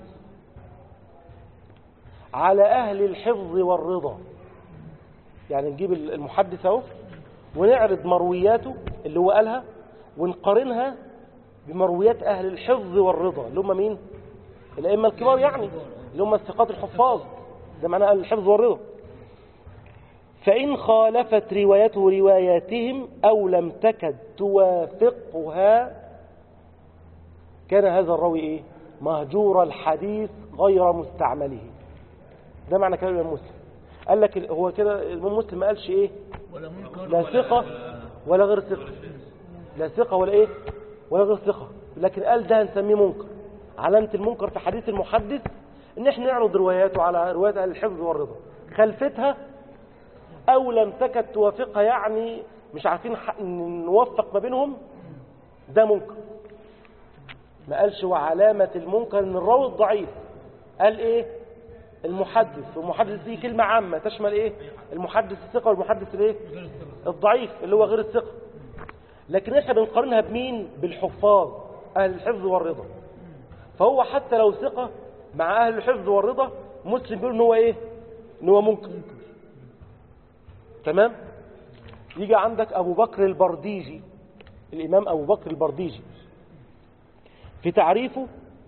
على أهل الحفظ والرضا يعني نجيب المحدث اهو ونعرض مروياته اللي هو قالها ونقارنها بمرويات أهل الحفظ والرضا اللي هم مين؟ الأئمة الكبار يعني اللي هم الثقات الحفاظ ده معناه أهل الحفظ والرضا فإن خالفت روايته رواياتهم أو لم تكد توافقها كان هذا الراوي إيه؟ مهجور الحديث غير مستعمله ده معنى كلام الإمام مسلم قال لك هو كده الإمام مسلم ما قالش إيه؟ ولا منكر لا ولا- ثقة ولا غير ثقة لا ثقة ولا ايه ولا غير ثقة لكن قال ده هنسميه منكر علامة المنكر في حديث المحدث ان احنا نعرض رواياته على روايات اهل الحفظ والرضا خلفتها او لم تكد توافقها يعني مش عارفين ح- نوفق ما بينهم ده منكر ما قالش وعلامة المنكر ان الراوي الضعيف قال ايه المحدث والمحدث دي كلمة عامة تشمل ايه المحدث الثقة والمحدث الايه الضعيف اللي هو غير الثقة لكن احنا بنقارنها بمين بالحفاظ اهل الحفظ والرضا فهو حتى لو ثقة مع اهل الحفظ والرضا مسلم بيقول ان هو ايه ان هو منكر تمام يجي عندك ابو بكر البرديجي الامام ابو بكر البرديجي في تعريفه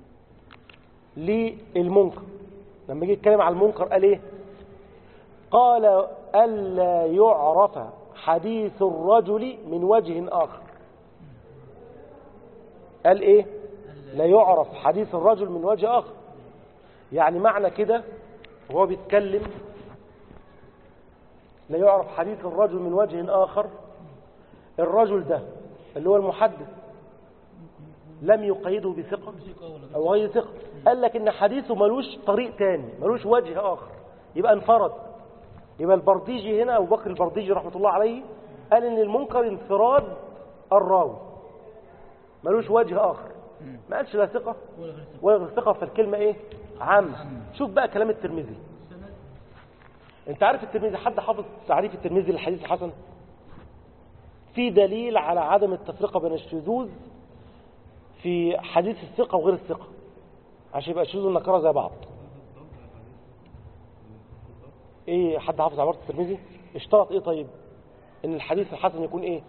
للمنكر لما يجي يتكلم على المنكر قال ايه قال ألا يعرف حديث الرجل من وجه آخر قال إيه لا يعرف حديث الرجل من وجه آخر يعني معنى كده وهو بيتكلم لا يعرف حديث الرجل من وجه آخر الرجل ده اللي هو المحدث لم يقيده بثقة أو غير ثقة قال لك إن حديثه ملوش طريق تاني ملوش وجه آخر يبقى انفرد يبقى البرديجي هنا أبو بكر البرديجي رحمة الله عليه قال إن المنكر انفراد الراوي ملوش وجه آخر ما قالش لا ثقة ولا غير ثقة فالكلمة إيه عامة شوف بقى كلام الترمذي أنت عارف الترمذي حد حافظ تعريف الترمذي للحديث الحسن في دليل على عدم التفرقة بين الشذوذ في حديث الثقة وغير الثقة عشان يبقى الشذوذ والنكرة زي بعض ايه حد حافظ عبارة الترمذي اشترط ايه طيب ان الحديث الحسن يكون ايه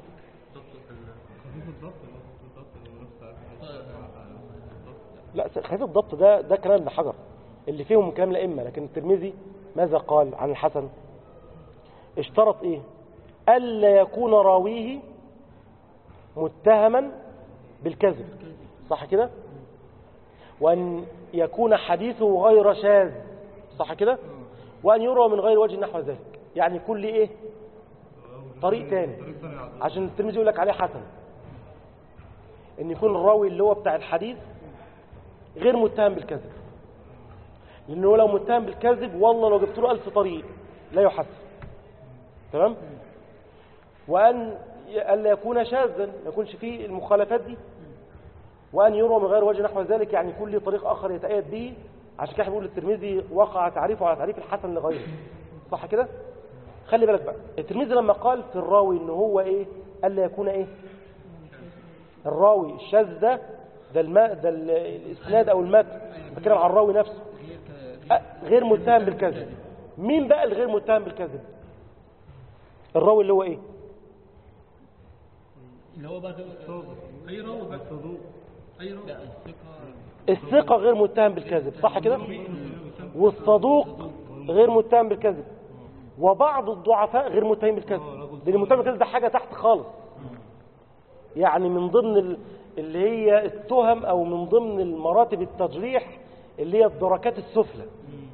لا خفيف الضبط ده ده كلام ابن حجر اللي فيهم من كلام الائمه لكن الترمذي ماذا قال عن الحسن اشترط ايه الا يكون راويه متهما بالكذب صح كده وان يكون حديثه غير شاذ صح كده وان يروى من غير وجه نحو ذلك يعني كل ايه طريق تاني عشان الترمذي يقول لك عليه حسن ان يكون الراوي اللي هو بتاع الحديث غير متهم بالكذب لانه لو متهم بالكذب والله لو جبت له ألف طريق لا يحسن تمام وأن ألا يكون شاذا ما يكونش فيه المخالفات دي وأن يروى من غير وجه نحو ذلك يعني كل طريق آخر يتأيد به عشان كده بيقول الترمذي وقع تعريفه على تعريف الحسن لغيره صح كده خلي بالك بقى الترمذي لما قال في الراوي ان هو ايه الا يكون ايه الراوي الشاذ ده ده الماء ده ال- الاسناد او المتن بتكلم عن الراوي نفسه أه، غير متهم بالكذب مين بقى الغير متهم بالكذب الراوي اللي هو ايه اللي هو بقى اي راوي بقى لا الثقة الثقة غير متهم بالكذب صح كده والصدوق غير متهم بالكذب وبعض الضعفاء غير متهم بالكذب لأن المتهم بالكذب ده حاجة تحت خالص يعني من ضمن ال- اللي هي التهم أو من ضمن المراتب التجريح اللي هي الدركات السفلى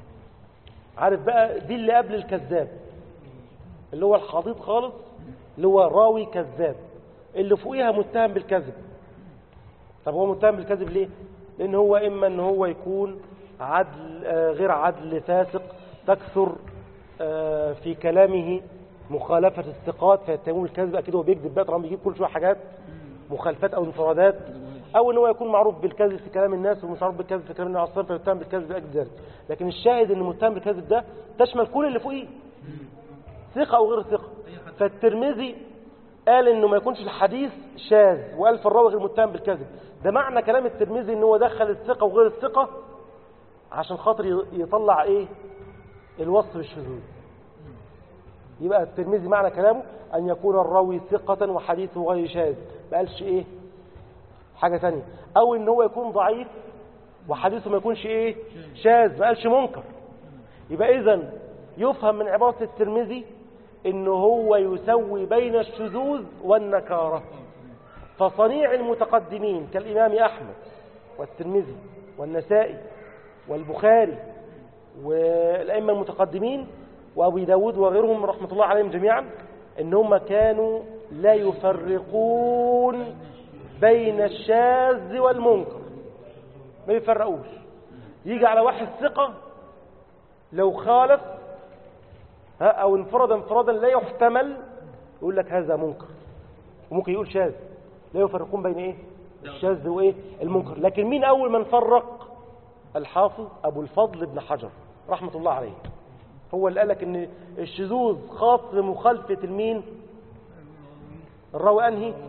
عارف بقى دي اللي قبل الكذاب اللي هو الحضيض خالص اللي هو راوي كذاب اللي فوقيها متهم بالكذب طب هو متهم بالكذب ليه لان هو اما ان هو يكون عدل آه، غير عدل فاسق تكثر آه، في كلامه مخالفة الثقات فيتهمون بالكذب اكيد هو بيكذب بقى طالما بيجيب كل شويه حاجات مخالفات او انفرادات او ان هو يكون معروف بالكذب في كلام الناس ومش معروف بالكذب في كلام الناس اصلا فيتهم بالكذب لاجل ذلك لكن الشاهد ان المتهم بالكذب ده تشمل كل اللي فوقيه ثقة أو غير ثقة فالترمذي قال إنه ما يكونش الحديث شاذ وقال في الراوي غير متهم بالكذب ده معنى كلام الترمذي إن هو دخل الثقة وغير الثقة عشان خاطر ي- يطلع إيه الوصف بالشذوذ يبقى الترمذي معنى كلامه أن يكون الراوي ثقة وحديثه غير شاذ ما قالش إيه حاجة تانية أو إن هو يكون ضعيف وحديثه ما يكونش إيه شاذ ما قالش منكر يبقى إذا يفهم من عبارة الترمذي إنه هو يسوي بين الشذوذ والنكارة فصنيع المتقدمين كالإمام أحمد والترمذي والنسائي والبخاري والأئمة المتقدمين وأبي داود وغيرهم رحمة الله عليهم جميعا إن هم كانوا لا يفرقون بين الشاذ والمنكر ما يفرقوش يجي على واحد ثقة لو خالف ها أو انفرد انفرادا لا يحتمل يقول لك هذا منكر وممكن يقول شاذ لا يفرقون بين ايه الشاذ وايه المنكر لكن مين اول من فرق الحافظ ابو الفضل بن حجر رحمه الله عليه هو اللي قال لك ان الشذوذ خاص بمخالفه المين الراوي انهي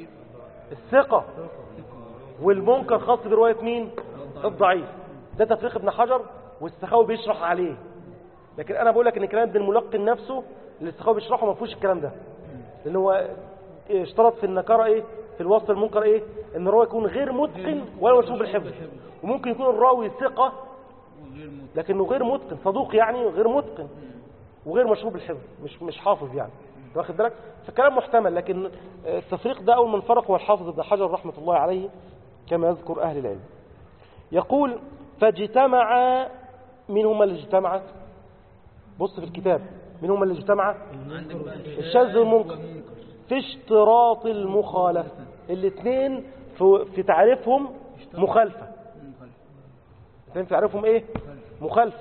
الثقه والمنكر خاص بروايه مين الضعيف ده تفريق ابن حجر والسخاوي بيشرح عليه لكن انا بقول لك ان كلام ابن الملقن نفسه اللي السخاوي بيشرحه ما فيهوش الكلام ده لان هو اشترط في النكاره ايه في الوصف المنكر ايه ان الراوي يكون غير متقن ولا مشهور بالحفظ وممكن يكون الراوي ثقه وغير مت- لكنه غير متقن صدوق يعني غير متقن وغير مشهور بالحفظ مش مش حافظ يعني واخد بالك فكلام محتمل لكن التفريق ده اول من فرق هو الحافظ ابن حجر رحمه الله عليه كما يذكر اهل العلم يقول فاجتمع من هم اللي اجتمع بص في الكتاب من هم اللي اجتمع عندك بقى الشاذ والمنكر في اشتراط المخالفة الاثنين في, في تعريفهم مخالفة الاثنين في تعريفهم ايه مخالفة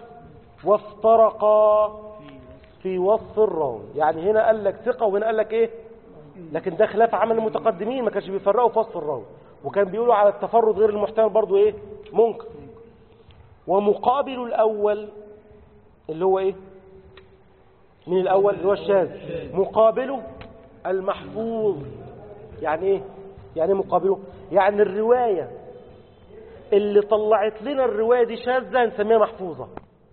وافترقا في وصف الراوي يعني هنا قال لك ثقة وهنا قال لك ايه لكن ده خلاف عمل المتقدمين ما كانش بيفرقوا في وصف الراوي وكان بيقولوا على التفرد غير المحتمل برضو ايه منكر ومقابل الاول اللي هو ايه من الاول اللي هو الشاذ مقابله المحفوظ يعني ايه يعني إيه مقابله يعني الرواية اللي طلعت لنا الرواية دي شاذة نسميها محفوظة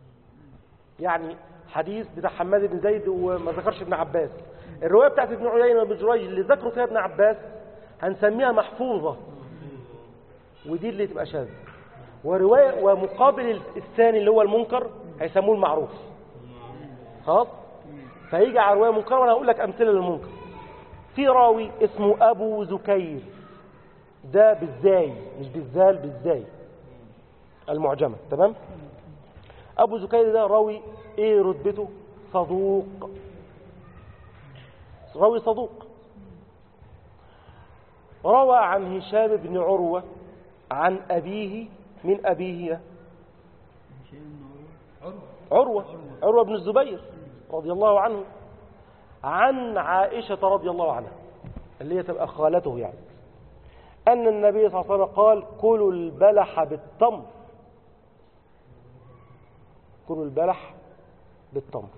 يعني حديث بتاع حماد بن زيد وما ذكرش ابن عباس الرواية بتاعت ابن عيينة وابن جريج اللي ذكروا فيها ابن عباس هنسميها محفوظة ودي اللي تبقى شاذة ورواية ومقابل الثاني اللي هو المنكر هيسموه المعروف خلاص فيجي على رواية منكر وانا هقول لك امثلة للمنكر في راوي اسمه ابو زكير ده بالزاي مش بالزال بالزاي المعجمة تمام ابو زكير ده راوي ايه رتبته صدوق راوي صدوق روى عن هشام بن عروة عن أبيه من أبيه عروة عروة بن الزبير رضي الله عنه عن عائشة رضي الله عنها اللي هي تبقى خالته يعني أن النبي صلى الله عليه وسلم قال كلوا البلح بالتمر كلوا البلح بالتمر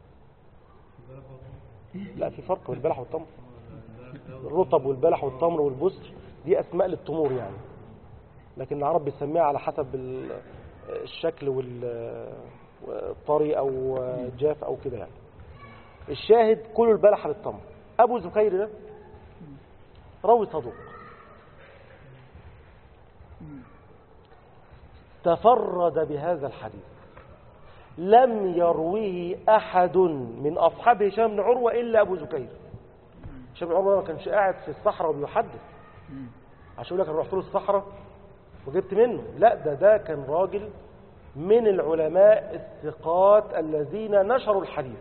لا في فرق بين البلح والتمر الرطب والبلح والتمر والبسر دي أسماء للتمور يعني لكن العرب بيسميها على حسب ال- الشكل والطري أو جاف أو كده يعني الشاهد كلوا البلح بالتمر أبو زكير ده راوي صدوق تفرد بهذا الحديث لم يروه أحد من أصحاب هشام بن عروة إلا أبو زكير هشام بن عروة ما كانش قاعد في الصحراء وبيحدث عشان يقول لك انا رحت له الصحراء وجبت منه لا ده ده كان راجل من العلماء الثقات الذين نشروا الحديث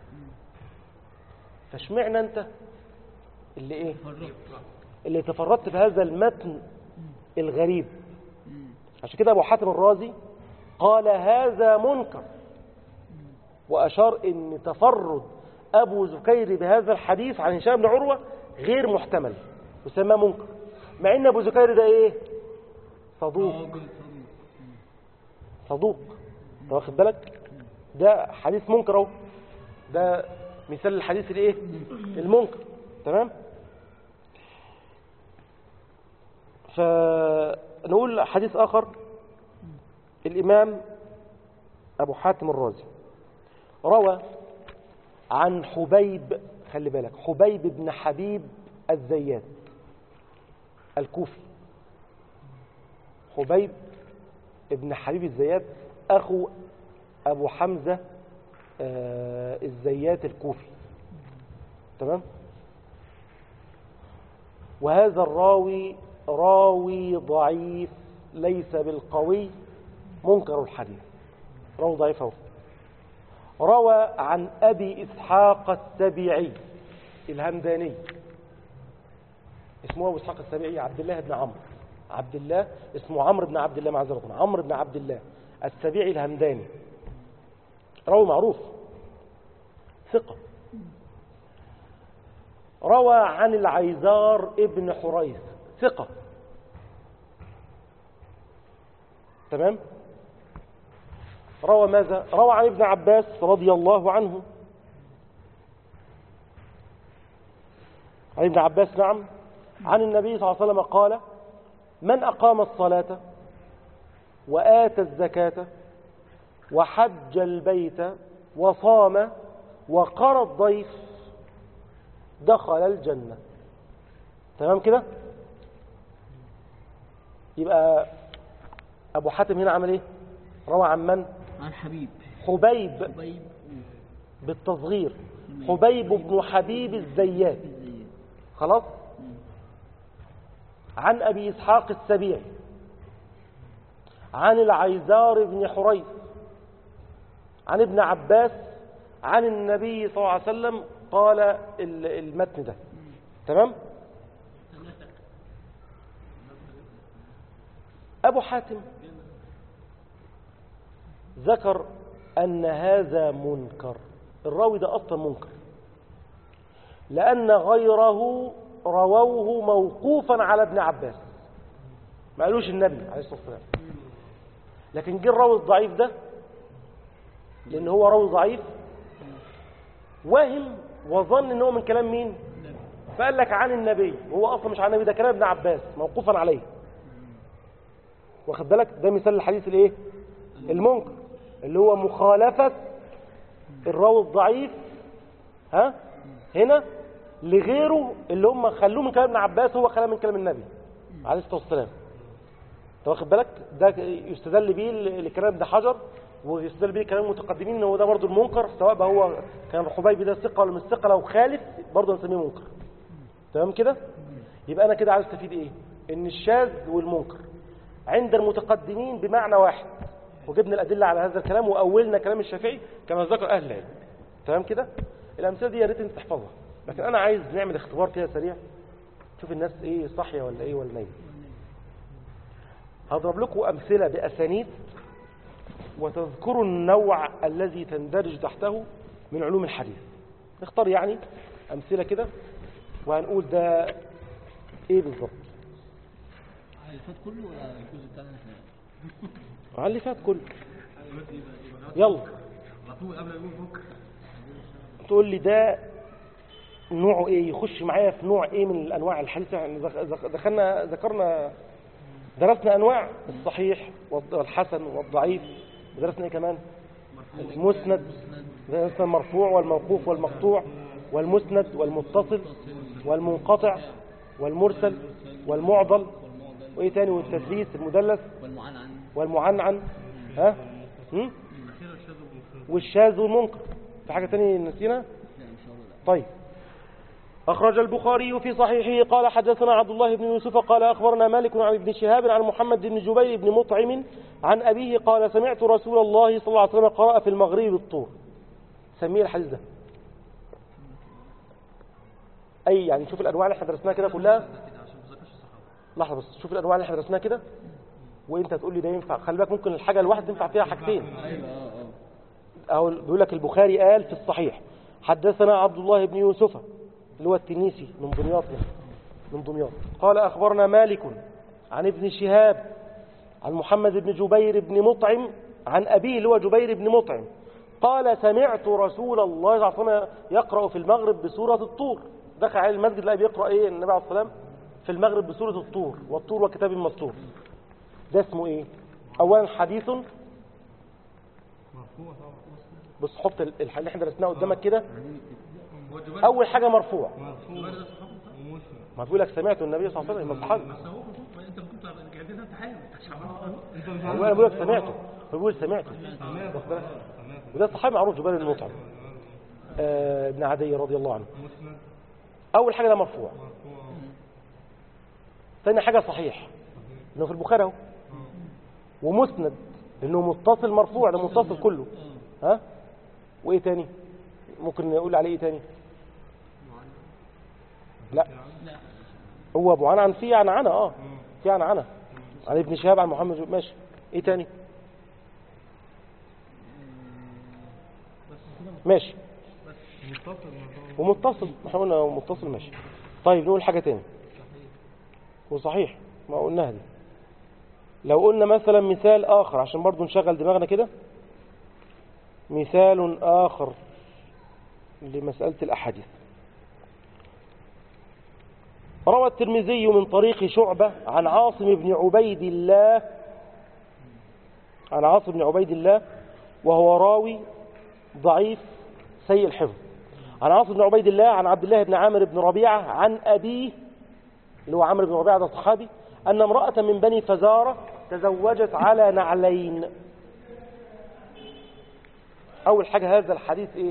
فاشمعنى انت اللي ايه اللي تفردت في هذا المتن الغريب عشان كده ابو حاتم الرازي قال هذا منكر واشار ان تفرد ابو زكير بهذا الحديث عن هشام بن عروه غير محتمل وسماه منكر مع ان ابو زكير ده ايه صدوق راجل صدوق صدوق انت واخد بالك ده حديث منكر اهو ده مثال الحديث الايه المنكر تمام فنقول حديث اخر الامام ابو حاتم الرازي روى عن حبيب خلي بالك حبيب بن حبيب الزيات الكوفي حبيب ابن حبيب الزيات أخو أبو حمزة آه، الزيات الكوفي تمام وهذا الراوي راوي ضعيف ليس بالقوي منكر الحديث راوي ضعيف اهو روى عن أبي إسحاق السبيعي الهمداني اسمه أبو إسحاق السبيعي عبد الله بن عمرو عبد الله اسمه عمرو بن عبد الله معذرة عمرو بن عبد الله السبيعي الهمداني راوي معروف ثقة روى عن العيزار ابن حريث ثقة تمام روى ماذا روى عن ابن عباس رضي الله عنه عن ابن عباس نعم عن النبي صلى الله عليه وسلم قال من أقام الصلاة وآتى الزكاة وحج البيت وصام وقرى الضيف دخل الجنة تمام كده يبقى أبو حاتم هنا عمل إيه روى عن من عن حبيب حبيب حبيب بالتصغير حبيب بن حبيب الزيات الزيات خلاص عن أبي إسحاق السبيعي عن العيزار بن حريث عن ابن عباس عن النبي صلى الله عليه وسلم قال ال- المتن ده تمام أبو حاتم ذكر أن هذا منكر الراوي ده أصلا منكر لأن غيره رووه موقوفا على ابن عباس ما قالوش النبي عليه الصلاة والسلام لكن جه الراوي الضعيف ده لأن هو راوي ضعيف وهم وظن ان هو من كلام مين فقال لك عن النبي وهو اصلا مش عن النبي ده كلام ابن عباس موقوفا عليه واخد بالك ده مثال الحديث الايه المنكر اللي هو مخالفة الراوي الضعيف ها هنا لغيره اللي هم خلوه من كلام ابن عباس هو كلام من كلام النبي عليه الصلاه والسلام انت واخد بالك ده يستدل بيه لكلام ابن حجر ويستدل بيه كلام المتقدمين ان هو ده برضه المنكر سواء بقى هو كان حبيب ده ثقه ولا مش ثقه لو خالف برضه نسميه منكر تمام كده يبقى انا كده عايز استفيد ايه ان الشاذ والمنكر عند المتقدمين بمعنى واحد وجبنا الادله على هذا الكلام واولنا كلام الشافعي كما ذكر اهل العلم تمام كده الامثله دي يا ريت انت تحفظها لكن انا عايز نعمل اختبار كده سريع شوف الناس ايه صاحيه ولا ايه ولا نايمه هضرب لكم امثله باسانيد وتذكروا النوع الذي تندرج تحته من علوم الحديث نختار يعني امثله كده وهنقول ده ايه بالظبط اللي فات كله ولا الجزء الثاني اللي فات؟ على اللي فات كله يلا على طول قبل يوم بكره تقول لي ده نوعه ايه يخش معايا في نوع ايه من الانواع الحديث يعني ذك- ذك- دخلنا ذكرنا درسنا انواع الصحيح والحسن والضعيف ودرسنا ايه كمان المسند درسنا المرفوع والموقوف والمقطوع والمسند والمتصل والمنقطع والمرسل والمعضل وايه تاني والتدليس المدلس والمعنعن والمعنعن ها هم؟ والشاذ والمنكر في حاجة تانية نسينا لا ان شاء الله لا طيب أخرج البخاري في صحيحه قال حدثنا عبد الله بن يوسف قال أخبرنا مالك عن ابن شهاب عن محمد بن جبير بن مطعم عن أبيه قال سمعت رسول الله صلى الله عليه وسلم قرأ في المغرب بالطور سميه الحديث ده أي يعني شوف الأنواع اللي احنا درسناها كده كلها لحظة بس شوف الأنواع اللي احنا درسناها كده وانت تقول لي ده ينفع خلي بالك ممكن الحاجة الواحد تنفع فيها حاجتين ايوه اه اه أو بيقول لك البخاري قال في الصحيح حدثنا عبد الله بن يوسف اللي هو التنيسي من دمياط يعني، من دمياط قال أخبرنا مالك عن ابن شهاب عن محمد بن جبير بن مطعم عن أبيه اللي هو جبير بن مطعم قال سمعت رسول الله صلى الله عليه وسلم يقرأ في المغرب بسورة الطور دخل عليه المسجد لقى بيقرأ ايه النبي عليه الصلاة والسلام في المغرب بسورة الطور والطور وكتاب مسطور ده اسمه ايه اولا حديث مرفوع طبعا بص حط ال- الح- اللي احنا درسناه قدامك كده هو جبال اول حاجه مرفوع مرفوع جبال ده صحابي ومسلم ما بيقول لك سمعت النبي صلى الله عليه وسلم صحابي بس هو كنت انت كنت قاعدين انت حاجه انت مش عارف انت مش هو انا بقول لك سمعته هو بيقول سمعته واخد بالك؟ وده صحابي معروف جبال المطعم آه ابن عدي رضي الله عنه مسند اول حاجه ده مرفوع مرفوع ثاني حاجه صحيح انه في البخاري اهو ومسند انه متصل مرفوع ده متصل كله ها وايه تاني ممكن نقول عليه ايه تاني لا هو ابو عنعن فيه عن عنه اه في عن عنه عن ابن شهاب عن محمد جو- ماشي ايه تاني ماشي متصل مرفوع ومتصل احنا قلنا متصل ماشي طيب نقول حاجة تاني وصحيح ما قلناها دي لو قلنا مثلا مثال آخر عشان برضو نشغل دماغنا كده مثال آخر لمسألة الأحاديث روى الترمذي من طريق شعبة عن عاصم بن عبيد الله عن عاصم بن عبيد الله وهو راوي ضعيف سيء الحفظ عن عاصم بن عبيد الله عن عبد الله بن عامر بن ربيعة عن أبيه اللي هو عامر بن ربيعة ده صحابي أن امرأة من بني فزارة تزوجت على نعلين أول حاجة هذا الحديث إيه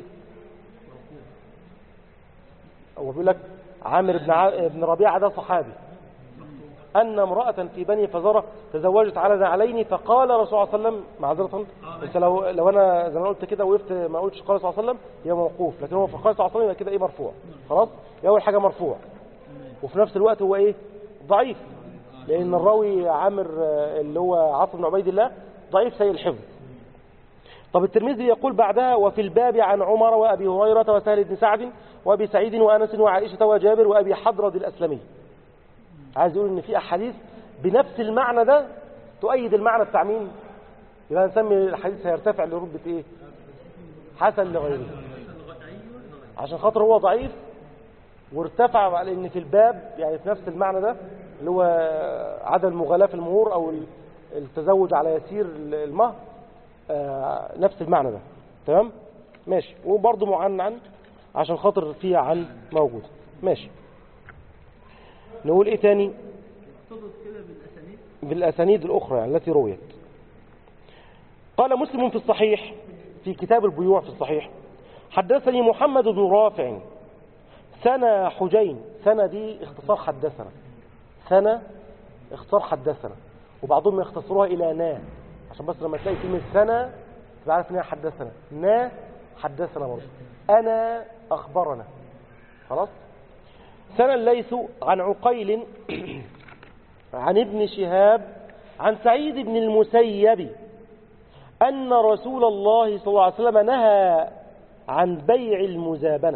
هو بيقول لك عامر بن, ع... بن ربيعة ده صحابي أن امرأة في بني فزارة تزوجت على نعلين فقال رسول الله صلى الله عليه وسلم معذرة انت لو لو انا زي ما قلت كده وقفت ما قلتش قال صلى الله عليه وسلم يبقى موقوف لكن هو في قال صلى الله عليه وسلم يبقى كده ايه مرفوع خلاص يبقى اول حاجة مرفوع وفي نفس الوقت هو ايه ضعيف لان الراوي عامر آه، اللي هو عاصم بن عبيد الله ضعيف سيء الحفظ طب الترمذي يقول بعدها وفي الباب عن عمر وابي هريره وسهل بن سعد وابي سعيد وانس وعائشه وجابر وابي حضرد الاسلمي عايز يقول ان في احاديث بنفس المعنى ده تؤيد المعنى بتاع مين يبقى نسمي الحديث هيرتفع لرتبه ايه حسن لغيره عشان خاطر هو ضعيف وارتفع على ان في الباب يعني في نفس المعنى ده اللي هو عدم المغالاة في المهور او التزوج على يسير المهر آه، نفس المعنى ده تمام ماشي وبرضه معنعن عشان خاطر فيها عن موجود ماشي نقول ايه تاني اقتضت كده بالاسانيد بالاسانيد الاخرى يعني التي رويت قال مسلم في الصحيح في كتاب البيوع في الصحيح حدثني محمد بن رافع سنة حجين سنة دي اختصار حدثنا سنة اختصار حدثنا وبعضهم يختصروها إلى نا عشان بس لما تلاقي كلمة سنة تبقى عارف ان هي حدثنا نا حدثنا برضه أنا أخبرنا خلاص سنة الليث عن عقيل عن ابن شهاب عن سعيد بن المسيب أن رسول الله صلى الله عليه وسلم نهى عن بيع المزابنة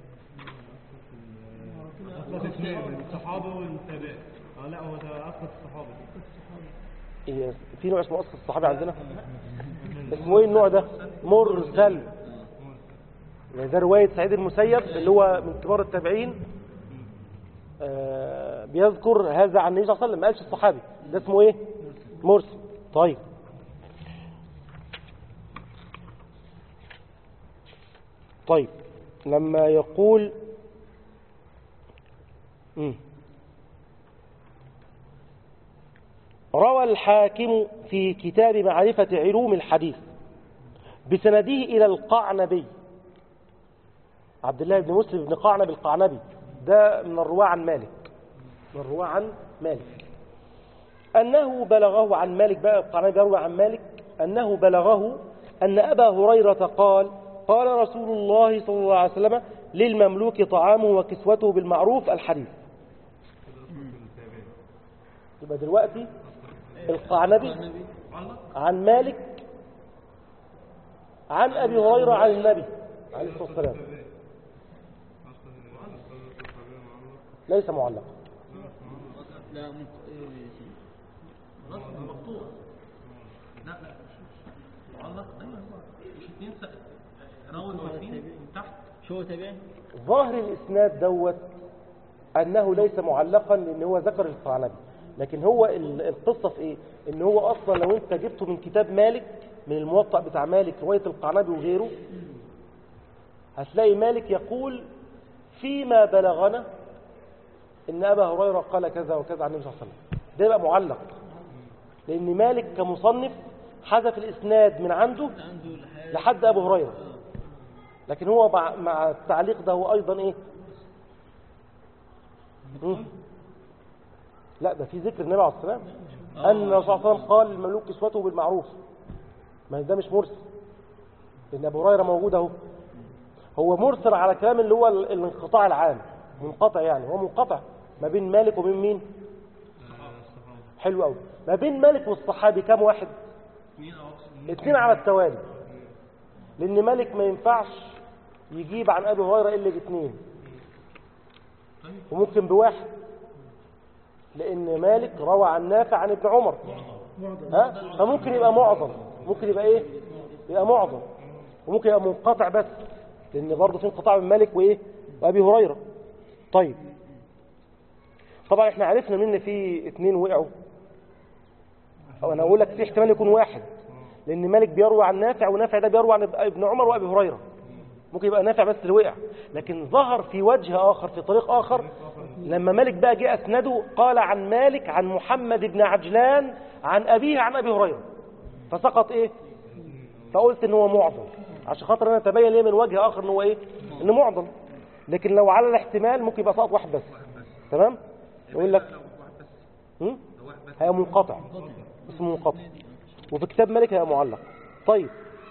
أسقط اثنين الصحابة والتابعين اه لا هو ده أسقط الصحابة إيه، في نوع اسمه أصل الصحابي عندنا اسمه ايه النوع ده مرسل يعني ده رواية سعيد المسيب اللي هو من كبار التابعين آه، بيذكر هذا عن النبي صلى الله عليه وسلم ما قالش الصحابي ده اسمه ايه مرسل طيب طيب لما يقول مم. روى الحاكم في كتاب معرفة علوم الحديث بسنده إلى القعنبي عبد الله بن مسلم بن قعنب القعنبي ده من الرواة عن مالك من الرواة عن مالك أنه بلغه عن مالك بقى القعنبي يروي عن مالك أنه بلغه أن أبا هريرة قال قال رسول الله صلى الله عليه وسلم للمملوك طعامه وكسوته بالمعروف الحديث يبقى دلوقتي القعنبي عن مالك عن أبي هريرة عن النبي عليه الصلاة والسلام ليس معلقا لا ممكن خلاص ده مقطوع لا لا معلق ايوه مش اتنين س- راوي واقفين من تحت شو تابعي ظاهر الإسناد دوت أنه ليس معلقا لأن هو ذكر القعنبي لكن هو ال- القصة في إيه؟ إن هو أصلا لو أنت جبته من كتاب مالك من الموطأ بتاع مالك رواية القعنبي وغيره هتلاقي مالك يقول فيما بلغنا إن أبا هريرة قال كذا وكذا عن النبي صلى الله عليه وسلم ده يبقى معلق لأن مالك كمصنف حذف الإسناد من عنده عنده الحال لحد أبو هريرة لكن هو مع, مع التعليق ده هو أيضا إيه مم. لا ده في ذكر النبي عليه الصلاة والسلام أن الرسول صلى الله عليه وسلم قال المملوك كسوته بالمعروف ما ده مش مرسل لأن أبو هريرة موجود أهو هو مرسل على كلام اللي هو ال- الانقطاع العام منقطع يعني هو منقطع ما بين مالك وبين مين حلو قوي ما بين مالك والصحابي كام واحد اثنين او اكثر اثنين على التوالي لان مالك ما ينفعش يجيب عن ابي هريره الا باثنين وممكن بواحد لان مالك روى عن نافع عن ابن عمر ها فممكن يبقى معظم ممكن يبقى ايه يبقى معظم وممكن يبقى منقطع بس لان برضه في انقطاع بين مالك وايه وابي هريره طيب طبعا احنا عرفنا من ان في اثنين وقعوا او انا اقول لك في احتمال يكون واحد لان مالك بيروي عن نافع ونافع ده بيروي عن ابن عمر وابي هريره ممكن يبقى نافع بس اللي وقع لكن ظهر في وجه اخر في طريق اخر لما مالك بقى جه اسنده قال عن مالك عن محمد بن عجلان عن ابيه عن ابي هريره فسقط ايه فقلت ان هو معضل عشان خاطر انا اتبين ليه من وجه اخر ان هو ايه انه معضل لكن لو على الاحتمال ممكن يبقى سقط واحد بس تمام يقول لك لو واحد بس هم؟ لو واحد بس هي منقطع اسمه منقطع وفي كتاب مالك هي معلق طيب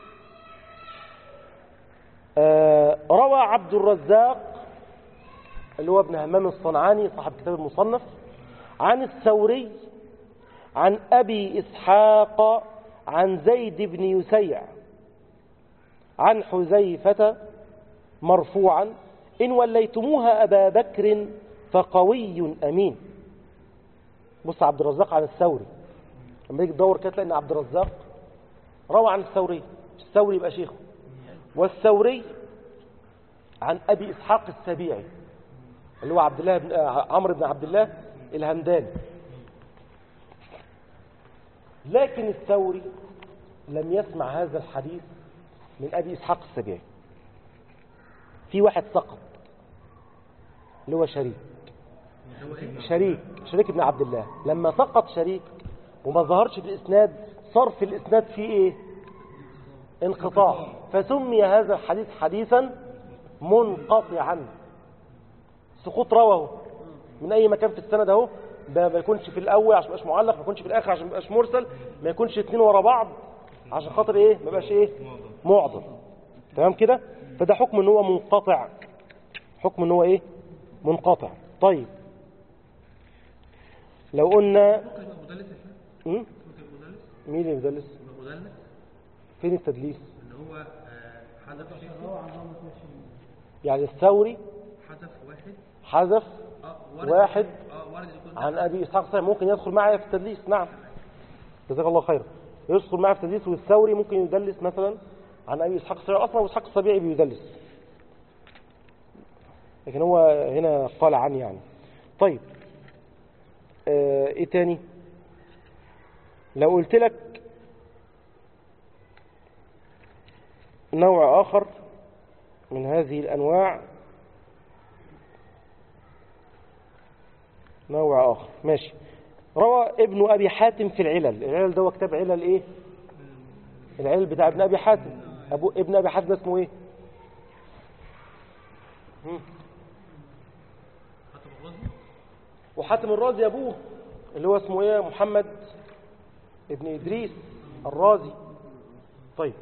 آه روى عبد الرزاق اللي هو ابن همام الصنعاني صاحب كتاب المصنف عن الثوري عن أبي إسحاق عن زيد بن يسيع عن حذيفة مرفوعا إن وليتموها أبا بكر فقوي أمين بص عبد الرزاق عن الثوري لما تيجي تدور كده تلاقي ان عبد الرزاق روى عن الثوري الثوري يبقى شيخه والثوري عن ابي اسحاق السبيعي اللي هو عبد الله بن آه، عمرو بن عبد الله الهمداني لكن الثوري لم يسمع هذا الحديث من ابي اسحاق السبيعي في واحد سقط اللي هو شريك شريك شريك بن عبد الله لما سقط شريك وما ظهرش في الاسناد صار في الاسناد فيه ايه انقطاع فسمي هذا الحديث حديثا منقطعا سقوط رواه من اي مكان في السند اهو ده ما يكونش في الاول عشان ما يبقاش معلق ما يكونش في الاخر عشان ما يبقاش مرسل ما يكونش اتنين ورا بعض عشان خاطر ايه ما يبقاش ايه معضل تمام كده فده حكم ان هو منقطع حكم ان هو ايه منقطع طيب لو قلنا ممكن يبقى مدلس يا شيخ م? ممكن يبقى مدلس مين اللي بيدلس يبقى مدلس فين التدليس اللي هو آه، حذف شيء يعني الثوري حذف واحد حذف اه وارد واحد اه وارد يكون عن ابي اسحاق الصحيح ممكن يدخل معي في التدليس نعم جزاك الله خيرا يدخل معي في التدليس والثوري ممكن يدلس مثلا عن ابي اسحاق الصحيح اصلا ابو اسحاق السبيعي بيدلس لكن هو هنا قال عن يعني طيب آه ايه تاني لو قلت لك نوع اخر من هذه الانواع نوع آخر ماشي روى ابن أبي حاتم في العلل العلل ده هو كتاب علل إيه العلل بتاع ابن أبي حاتم أبو ابن أبي حاتم ده اسمه إيه مم. حتى الرازي وحاتم الرازي أبوه اللي هو اسمه إيه محمد ابن إدريس الرازي طيب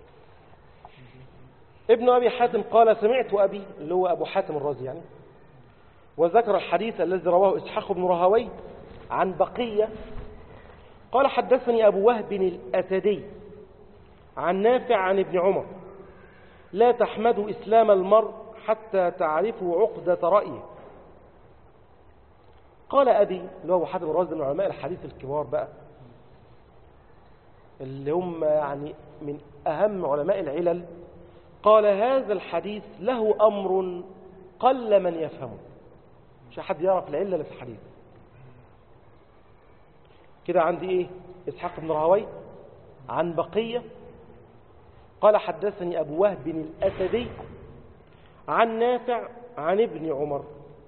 ابن أبي حاتم قال سمعت أبي اللي هو أبو حاتم الرازي يعني وذكر الحديث الذي رواه إسحاق بن رهوي عن بقية قال حدثني أبو وهب الأسدي عن نافع عن ابن عمر لا تحمدوا إسلام المرء حتى تعرفوا عقدة رأيه قال أبي اللي هو أبو حاتم الرازي من علماء الحديث الكبار بقى اللي هم يعني من أهم علماء العلل قال هذا الحديث له أمر قل من يفهمه مش حد يعرف العلة اللي في الحديث كده عندي إيه إسحاق بن راهوي عن بقية قال حدثني أبو وهب الأسدي عن نافع عن ابن عمر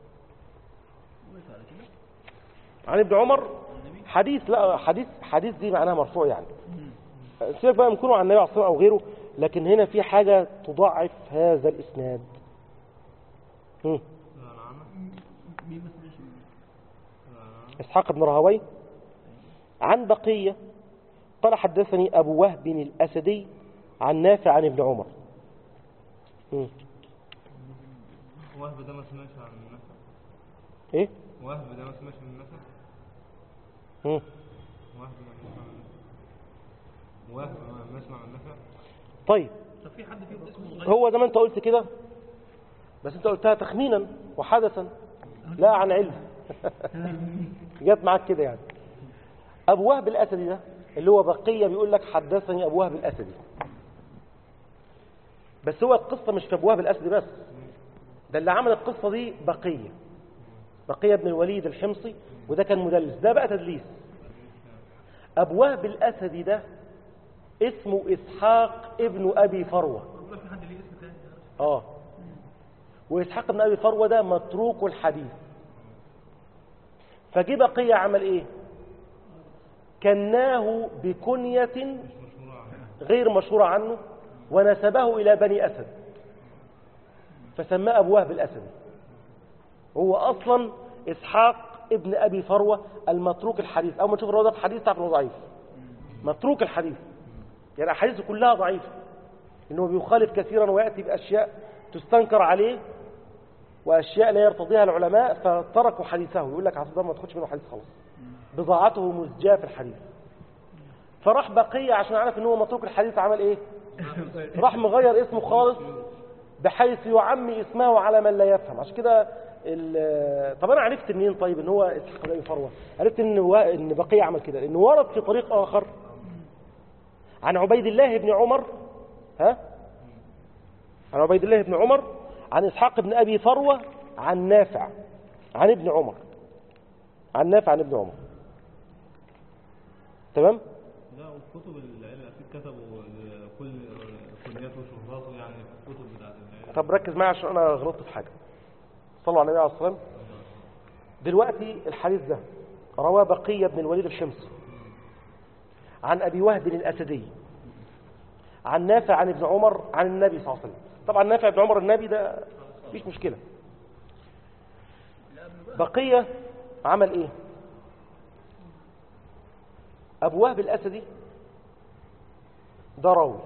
عن ابن عمر حديث لا حديث حديث دي معناها مرفوع يعني سيبك بقى يكونوا عن النبي عليه الصلاه والسلام او غيره لكن هنا في حاجه تضعف هذا الاسناد مم. مين بس ماشي اسحاق بن راهوي عن بقيه قال حدثني ابو وهب الاسدي عن نافع عن ابن عمر مم. وهب ده ما سمعش عن النفع ايه وهب ده ما سمعش من النفع مم. وهب ما يسمع من النفع وهب ما يسمع من النفع طيب طب في حد فيهم اسمه غير هو زي ما انت قلت كده بس انت قلتها تخمينا وحدثا لا عن علم جت معاك كده يعني ابو وهب الاسدي ده اللي هو بقيه بيقول لك حدثني ابو وهب الاسدي بس هو القصه مش في ابو وهب الاسدي بس ده اللي عمل القصه دي بقيه بقيه بن الوليد الحمصي وده كان مدلس ده بقى تدليس ابو وهب الاسدي ده اسمه اسحاق ابن ابي فروه والله في حد ليه اسم تاني اه وإسحاق بن أبي فروة ده متروك الحديث فجي بقية عمل إيه كناه بكنية غير مشهورة عنه ونسبه إلى بني أسد فسماه أبو وهب الأسدي هو أصلا إسحاق ابن أبي فروة المتروك الحديث أول ما تشوف الروضة في الحديث تعرف إنه ضعيف متروك الحديث يعني أحاديثه كلها ضعيفة إنه بيخالف كثيرا ويأتي بأشياء تستنكر عليه وأشياء لا يرتضيها العلماء فتركوا حديثه يقول لك عصر ده ما تاخدش منه حديث خلاص بضاعته مزجاة في الحديث فراح بقية عشان عارف ان هو متروك الحديث عمل ايه راح مغير اسمه خالص بحيث يعمي اسمه على من لا يفهم عشان كده ال- طب انا عرفت منين طيب ان هو اسحاق بن ابي فروه عرفت ان و... ان بقيه عمل كده لانه ورد في طريق اخر عن عبيد الله بن عمر ها عن عبيد الله بن عمر عن اسحاق بن ابي فروه عن نافع عن ابن عمر عن نافع عن ابن عمر تمام لا وكتب العلم اكيد كتبوا كل كلياته وشهراته يعني في الكتب بتاعت العلم طب ركز معايا عشان انا غلطت في حاجه صلوا على النبي عليه الصلاه والسلام دلوقتي الحديث ده رواه بقية بن الوليد الشمسي عن أبي وهب الأسدي عن نافع عن ابن عمر عن النبي صلى الله عليه وسلم طبعا نافع ابن عمر النبي ده مفيش مشكلة بقية عمل ايه أبو وهب الأسدي ده راوي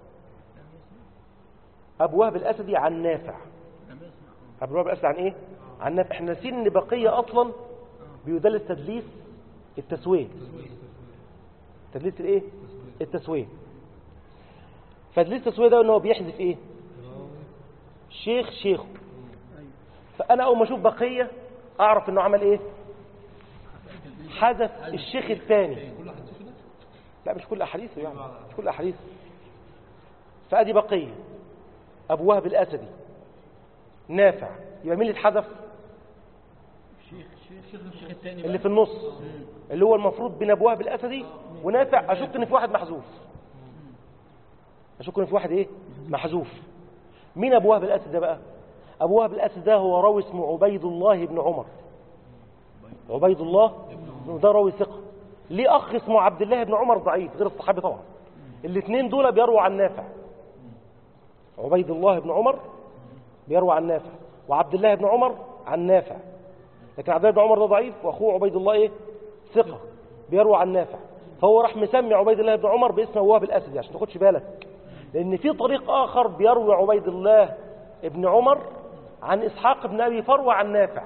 أبو وهب الأسدي عن نافع أبو وهب الأسدي عن إيه؟ عن نافع احنا ناسيين إن بقية أصلا بيدلس تدليس التسوية تدليس الإيه؟ التسوية فدليس التسوية ده إن هو بيحذف إيه؟ شيخ شيخه فأنا أول ما أشوف بقية أعرف إنه عمل إيه؟ حذف الشيخ الثاني لا مش كل أحاديثه يعني مش كل أحاديثه فأدي بقية أبو وهب الأسدي نافع يبقى مين اللي اتحذف الشيخ الشيخ الشيخ الثاني اللي في النص اللي هو المفروض بين أبو وهب الأسدي ونافع أشك إن في واحد محذوف أشك إن في واحد إيه محذوف مين أبو وهب الأسد ده بقى أبو وهب الأسد ده هو راوي اسمه عبيد الله بن عمر عبيد الله وده راوي ثقة ليه أخ اسمه عبد الله بن عمر ضعيف غير الصحابي طبعا الاثنين دول بيرووا عن نافع عبيد الله بن عمر بيروي عن نافع وعبد الله بن عمر عن نافع لكن عبد الله بن عمر ده ضعيف واخوه عبيد الله ايه ثقه بيروي عن نافع فهو راح مسمي عبيد الله بن عمر باسم وهاب الاسدي عشان ما تاخدش بالك لان في طريق اخر بيروي عبيد الله بن عمر عن اسحاق بن ابي فروه عن نافع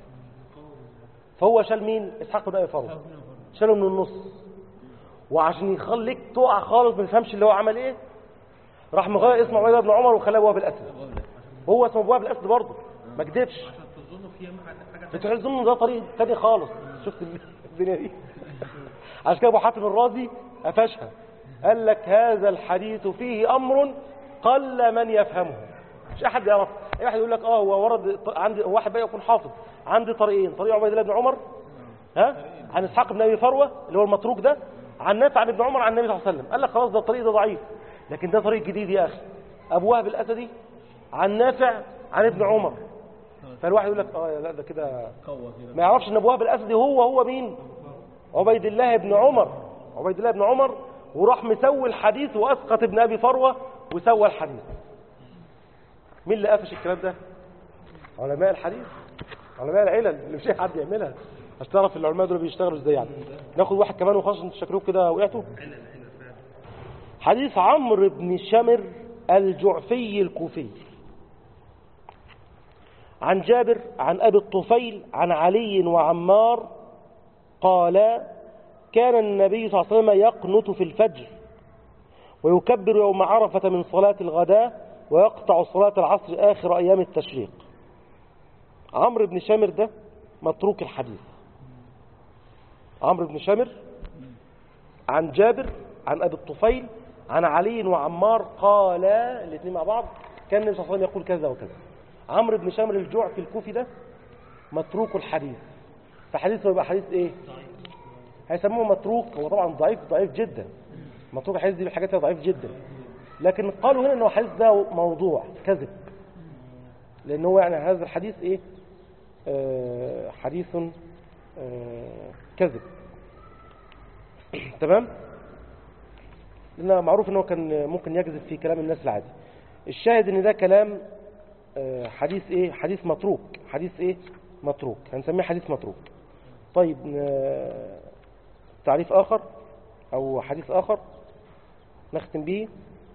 فهو شال مين اسحاق بن ابي فروه شاله من النص وعشان يخليك تقع خالص ما تفهمش اللي هو عمل ايه راح مغير اسم عبيد الله بن عمر وخلاه وهاب الاسد هو اسمه وهاب الاسد برضه ما كدبش عشان تظنوا فيها حاجه بتوع الظن ده طريق تاني خالص شفت الدنيا دي عشان كده ابو حاتم الرازي قفشها قال لك هذا الحديث فيه امر قل من يفهمه مش احد يعرف اي واحد يقول لك اه هو ورد ط- عندي هو واحد بقى يكون حافظ عندي طريقين طريق عبيد الله بن عمر ها عن اسحاق بن ابي فروه اللي هو المتروك ده عن نافع عن ابن عمر عن النبي صلى الله عليه وسلم قال لك خلاص ده الطريق ده ضعيف لكن ده طريق جديد يا اخي ابو وهب الاسدي عن نافع عن ابن عمر فالواحد يقول لك اه لا ده كده قوة كده ما يعرفش ان ابو وهب الاسدي هو هو مين عبيد الله بن عمر عبيد الله بن عمر وراح مسوي الحديث واسقط ابن ابي فروه وسوى الحديث مين اللي قفش الكلام ده علماء الحديث علماء العلل اللي مش اي حد يعملها عشان تعرف العلماء دول بيشتغلوا ازاي يعني ناخد واحد كمان وخلاص انتوا شكلكم كده وقعتوا حديث عمرو بن شمر الجعفي الكوفي عن جابر عن أبي الطفيل عن علي وعمار قال كان النبي صلى الله عليه وسلم يقنت في الفجر ويكبر يوم عرفة من صلاة الغداء ويقطع صلاة العصر آخر أيام التشريق عمرو بن شامر ده متروك الحديث عمرو بن شامر عن جابر عن أبي الطفيل عن علي وعمار قال الاثنين مع بعض كان النبي صلى الله عليه وسلم يقول كذا وكذا عمرو بن شامر الجعفي الكوفي ده متروك الحديث فحديثه يبقى حديث ايه هيسموه متروك هو طبعا ضعيف ضعيف جدا متروك الحديث دي بالحاجات ضعيف جدا لكن قالوا هنا انه الحديث ده موضوع كذب لان هو يعني هذا الحديث ايه آه حديث آه كذب تمام لان معروف ان هو كان ممكن يكذب في كلام الناس العادي الشاهد ان ده كلام آه، حديث ايه حديث متروك حديث ايه متروك هنسميه حديث متروك طيب آه، تعريف اخر او حديث اخر نختم به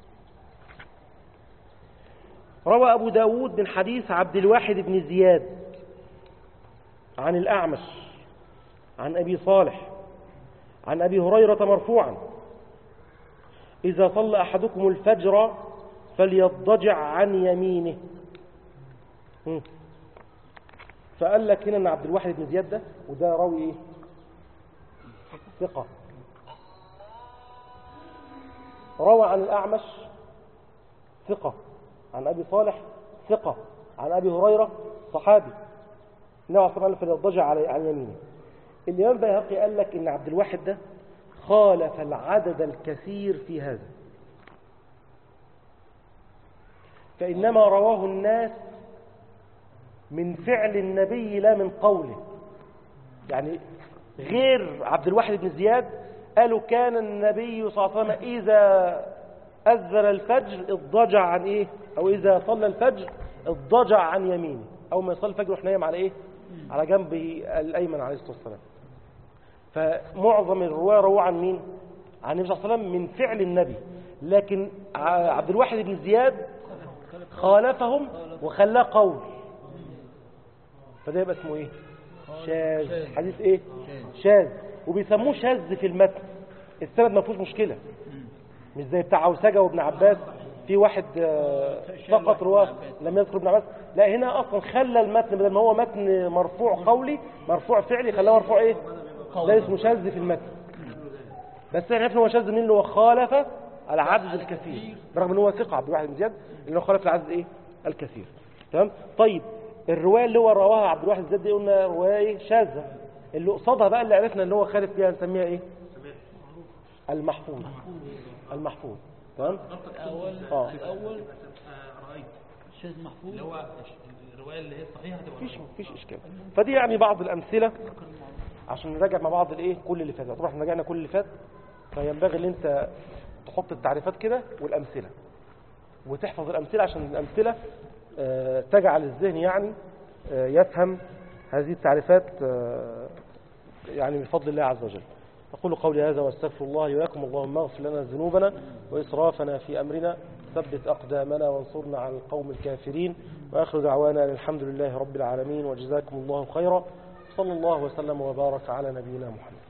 روى ابو داود من حديث عبد الواحد بن زياد عن الاعمش عن ابي صالح عن ابي هريره مرفوعا اذا صلى احدكم الفجر فليضجع عن يمينه مم. فقال لك هنا ان عبد الواحد بن زياد ده وده راوي ايه ثقة روى عن الأعمش ثقة عن أبي صالح ثقة عن أبي هريرة صحابي النبي صلى الله عليه وسلم فليضجع على عن يمينه الإمام البيهقي قال لك إن عبد الواحد ده خالف العدد الكثير في هذا فإنما رواه الناس من فعل النبي لا من قوله يعني غير عبد الواحد بن زياد قالوا كان النبي صلى الله عليه وسلم إذا أذن الفجر اضطجع عن إيه أو إذا صلى الفجر اضطجع عن يمينه أو ما يصلي الفجر يروح نايم على إيه على جنبه الأيمن عليه الصلاة والسلام فمعظم الرواة رواه عن مين عن النبي صلى الله عليه وسلم من فعل النبي لكن ع- عبد الواحد بن زياد خالفهم وخلاه قول فده يبقى اسمه ايه شاذ حديث ايه شاذ وبيسموه شاذ في المتن السند ما فيهوش مشكله مش زي بتاع عوسجه وابن عباس في واحد آه، فقط رواه لم يذكر ابن عباس لا هنا اصلا خلى المتن بدل ما هو متن مرفوع قولي مرفوع فعلي خلاه مرفوع ايه ده اسمه شاذ في المتن بس احنا عرفنا هو شاذ منه اللي هو خالف العدد الكثير برغم ان هو ثقه عبد الواحد بن زياد اللي هو خالف العدد ايه الكثير تمام طيب الروايه اللي هو رواها عبد الواحد بن زياد دي قلنا روايه ايه شاذه اللي قصادها بقى اللي عرفنا ان هو خالف فيها نسميها ايه المحفوظ المحفوظ تمام الأول اه الأول رأيت شاذ محفوظ اللي هو الش- الروايه اللي هي الصحيحه هتبقى مفيش مفيش اشكال فدي يعني بعض الامثله عشان نراجع مع بعض الايه كل اللي فات طبعا احنا راجعنا كل اللي فات فينبغي ان انت تحط التعريفات كده والامثله وتحفظ الامثله عشان الامثله آه، تجعل الذهن يعني آه، يفهم هذه التعريفات آه، يعني بفضل الله عز وجل أقول قولي هذا واستغفر الله لي ولكم اللهم اغفر لنا ذنوبنا وإسرافنا في أمرنا ثبت أقدامنا وانصرنا على القوم الكافرين وآخر دعوانا أن الحمد لله رب العالمين وجزاكم الله خيرا صلى الله وسلم وبارك على نبينا محمد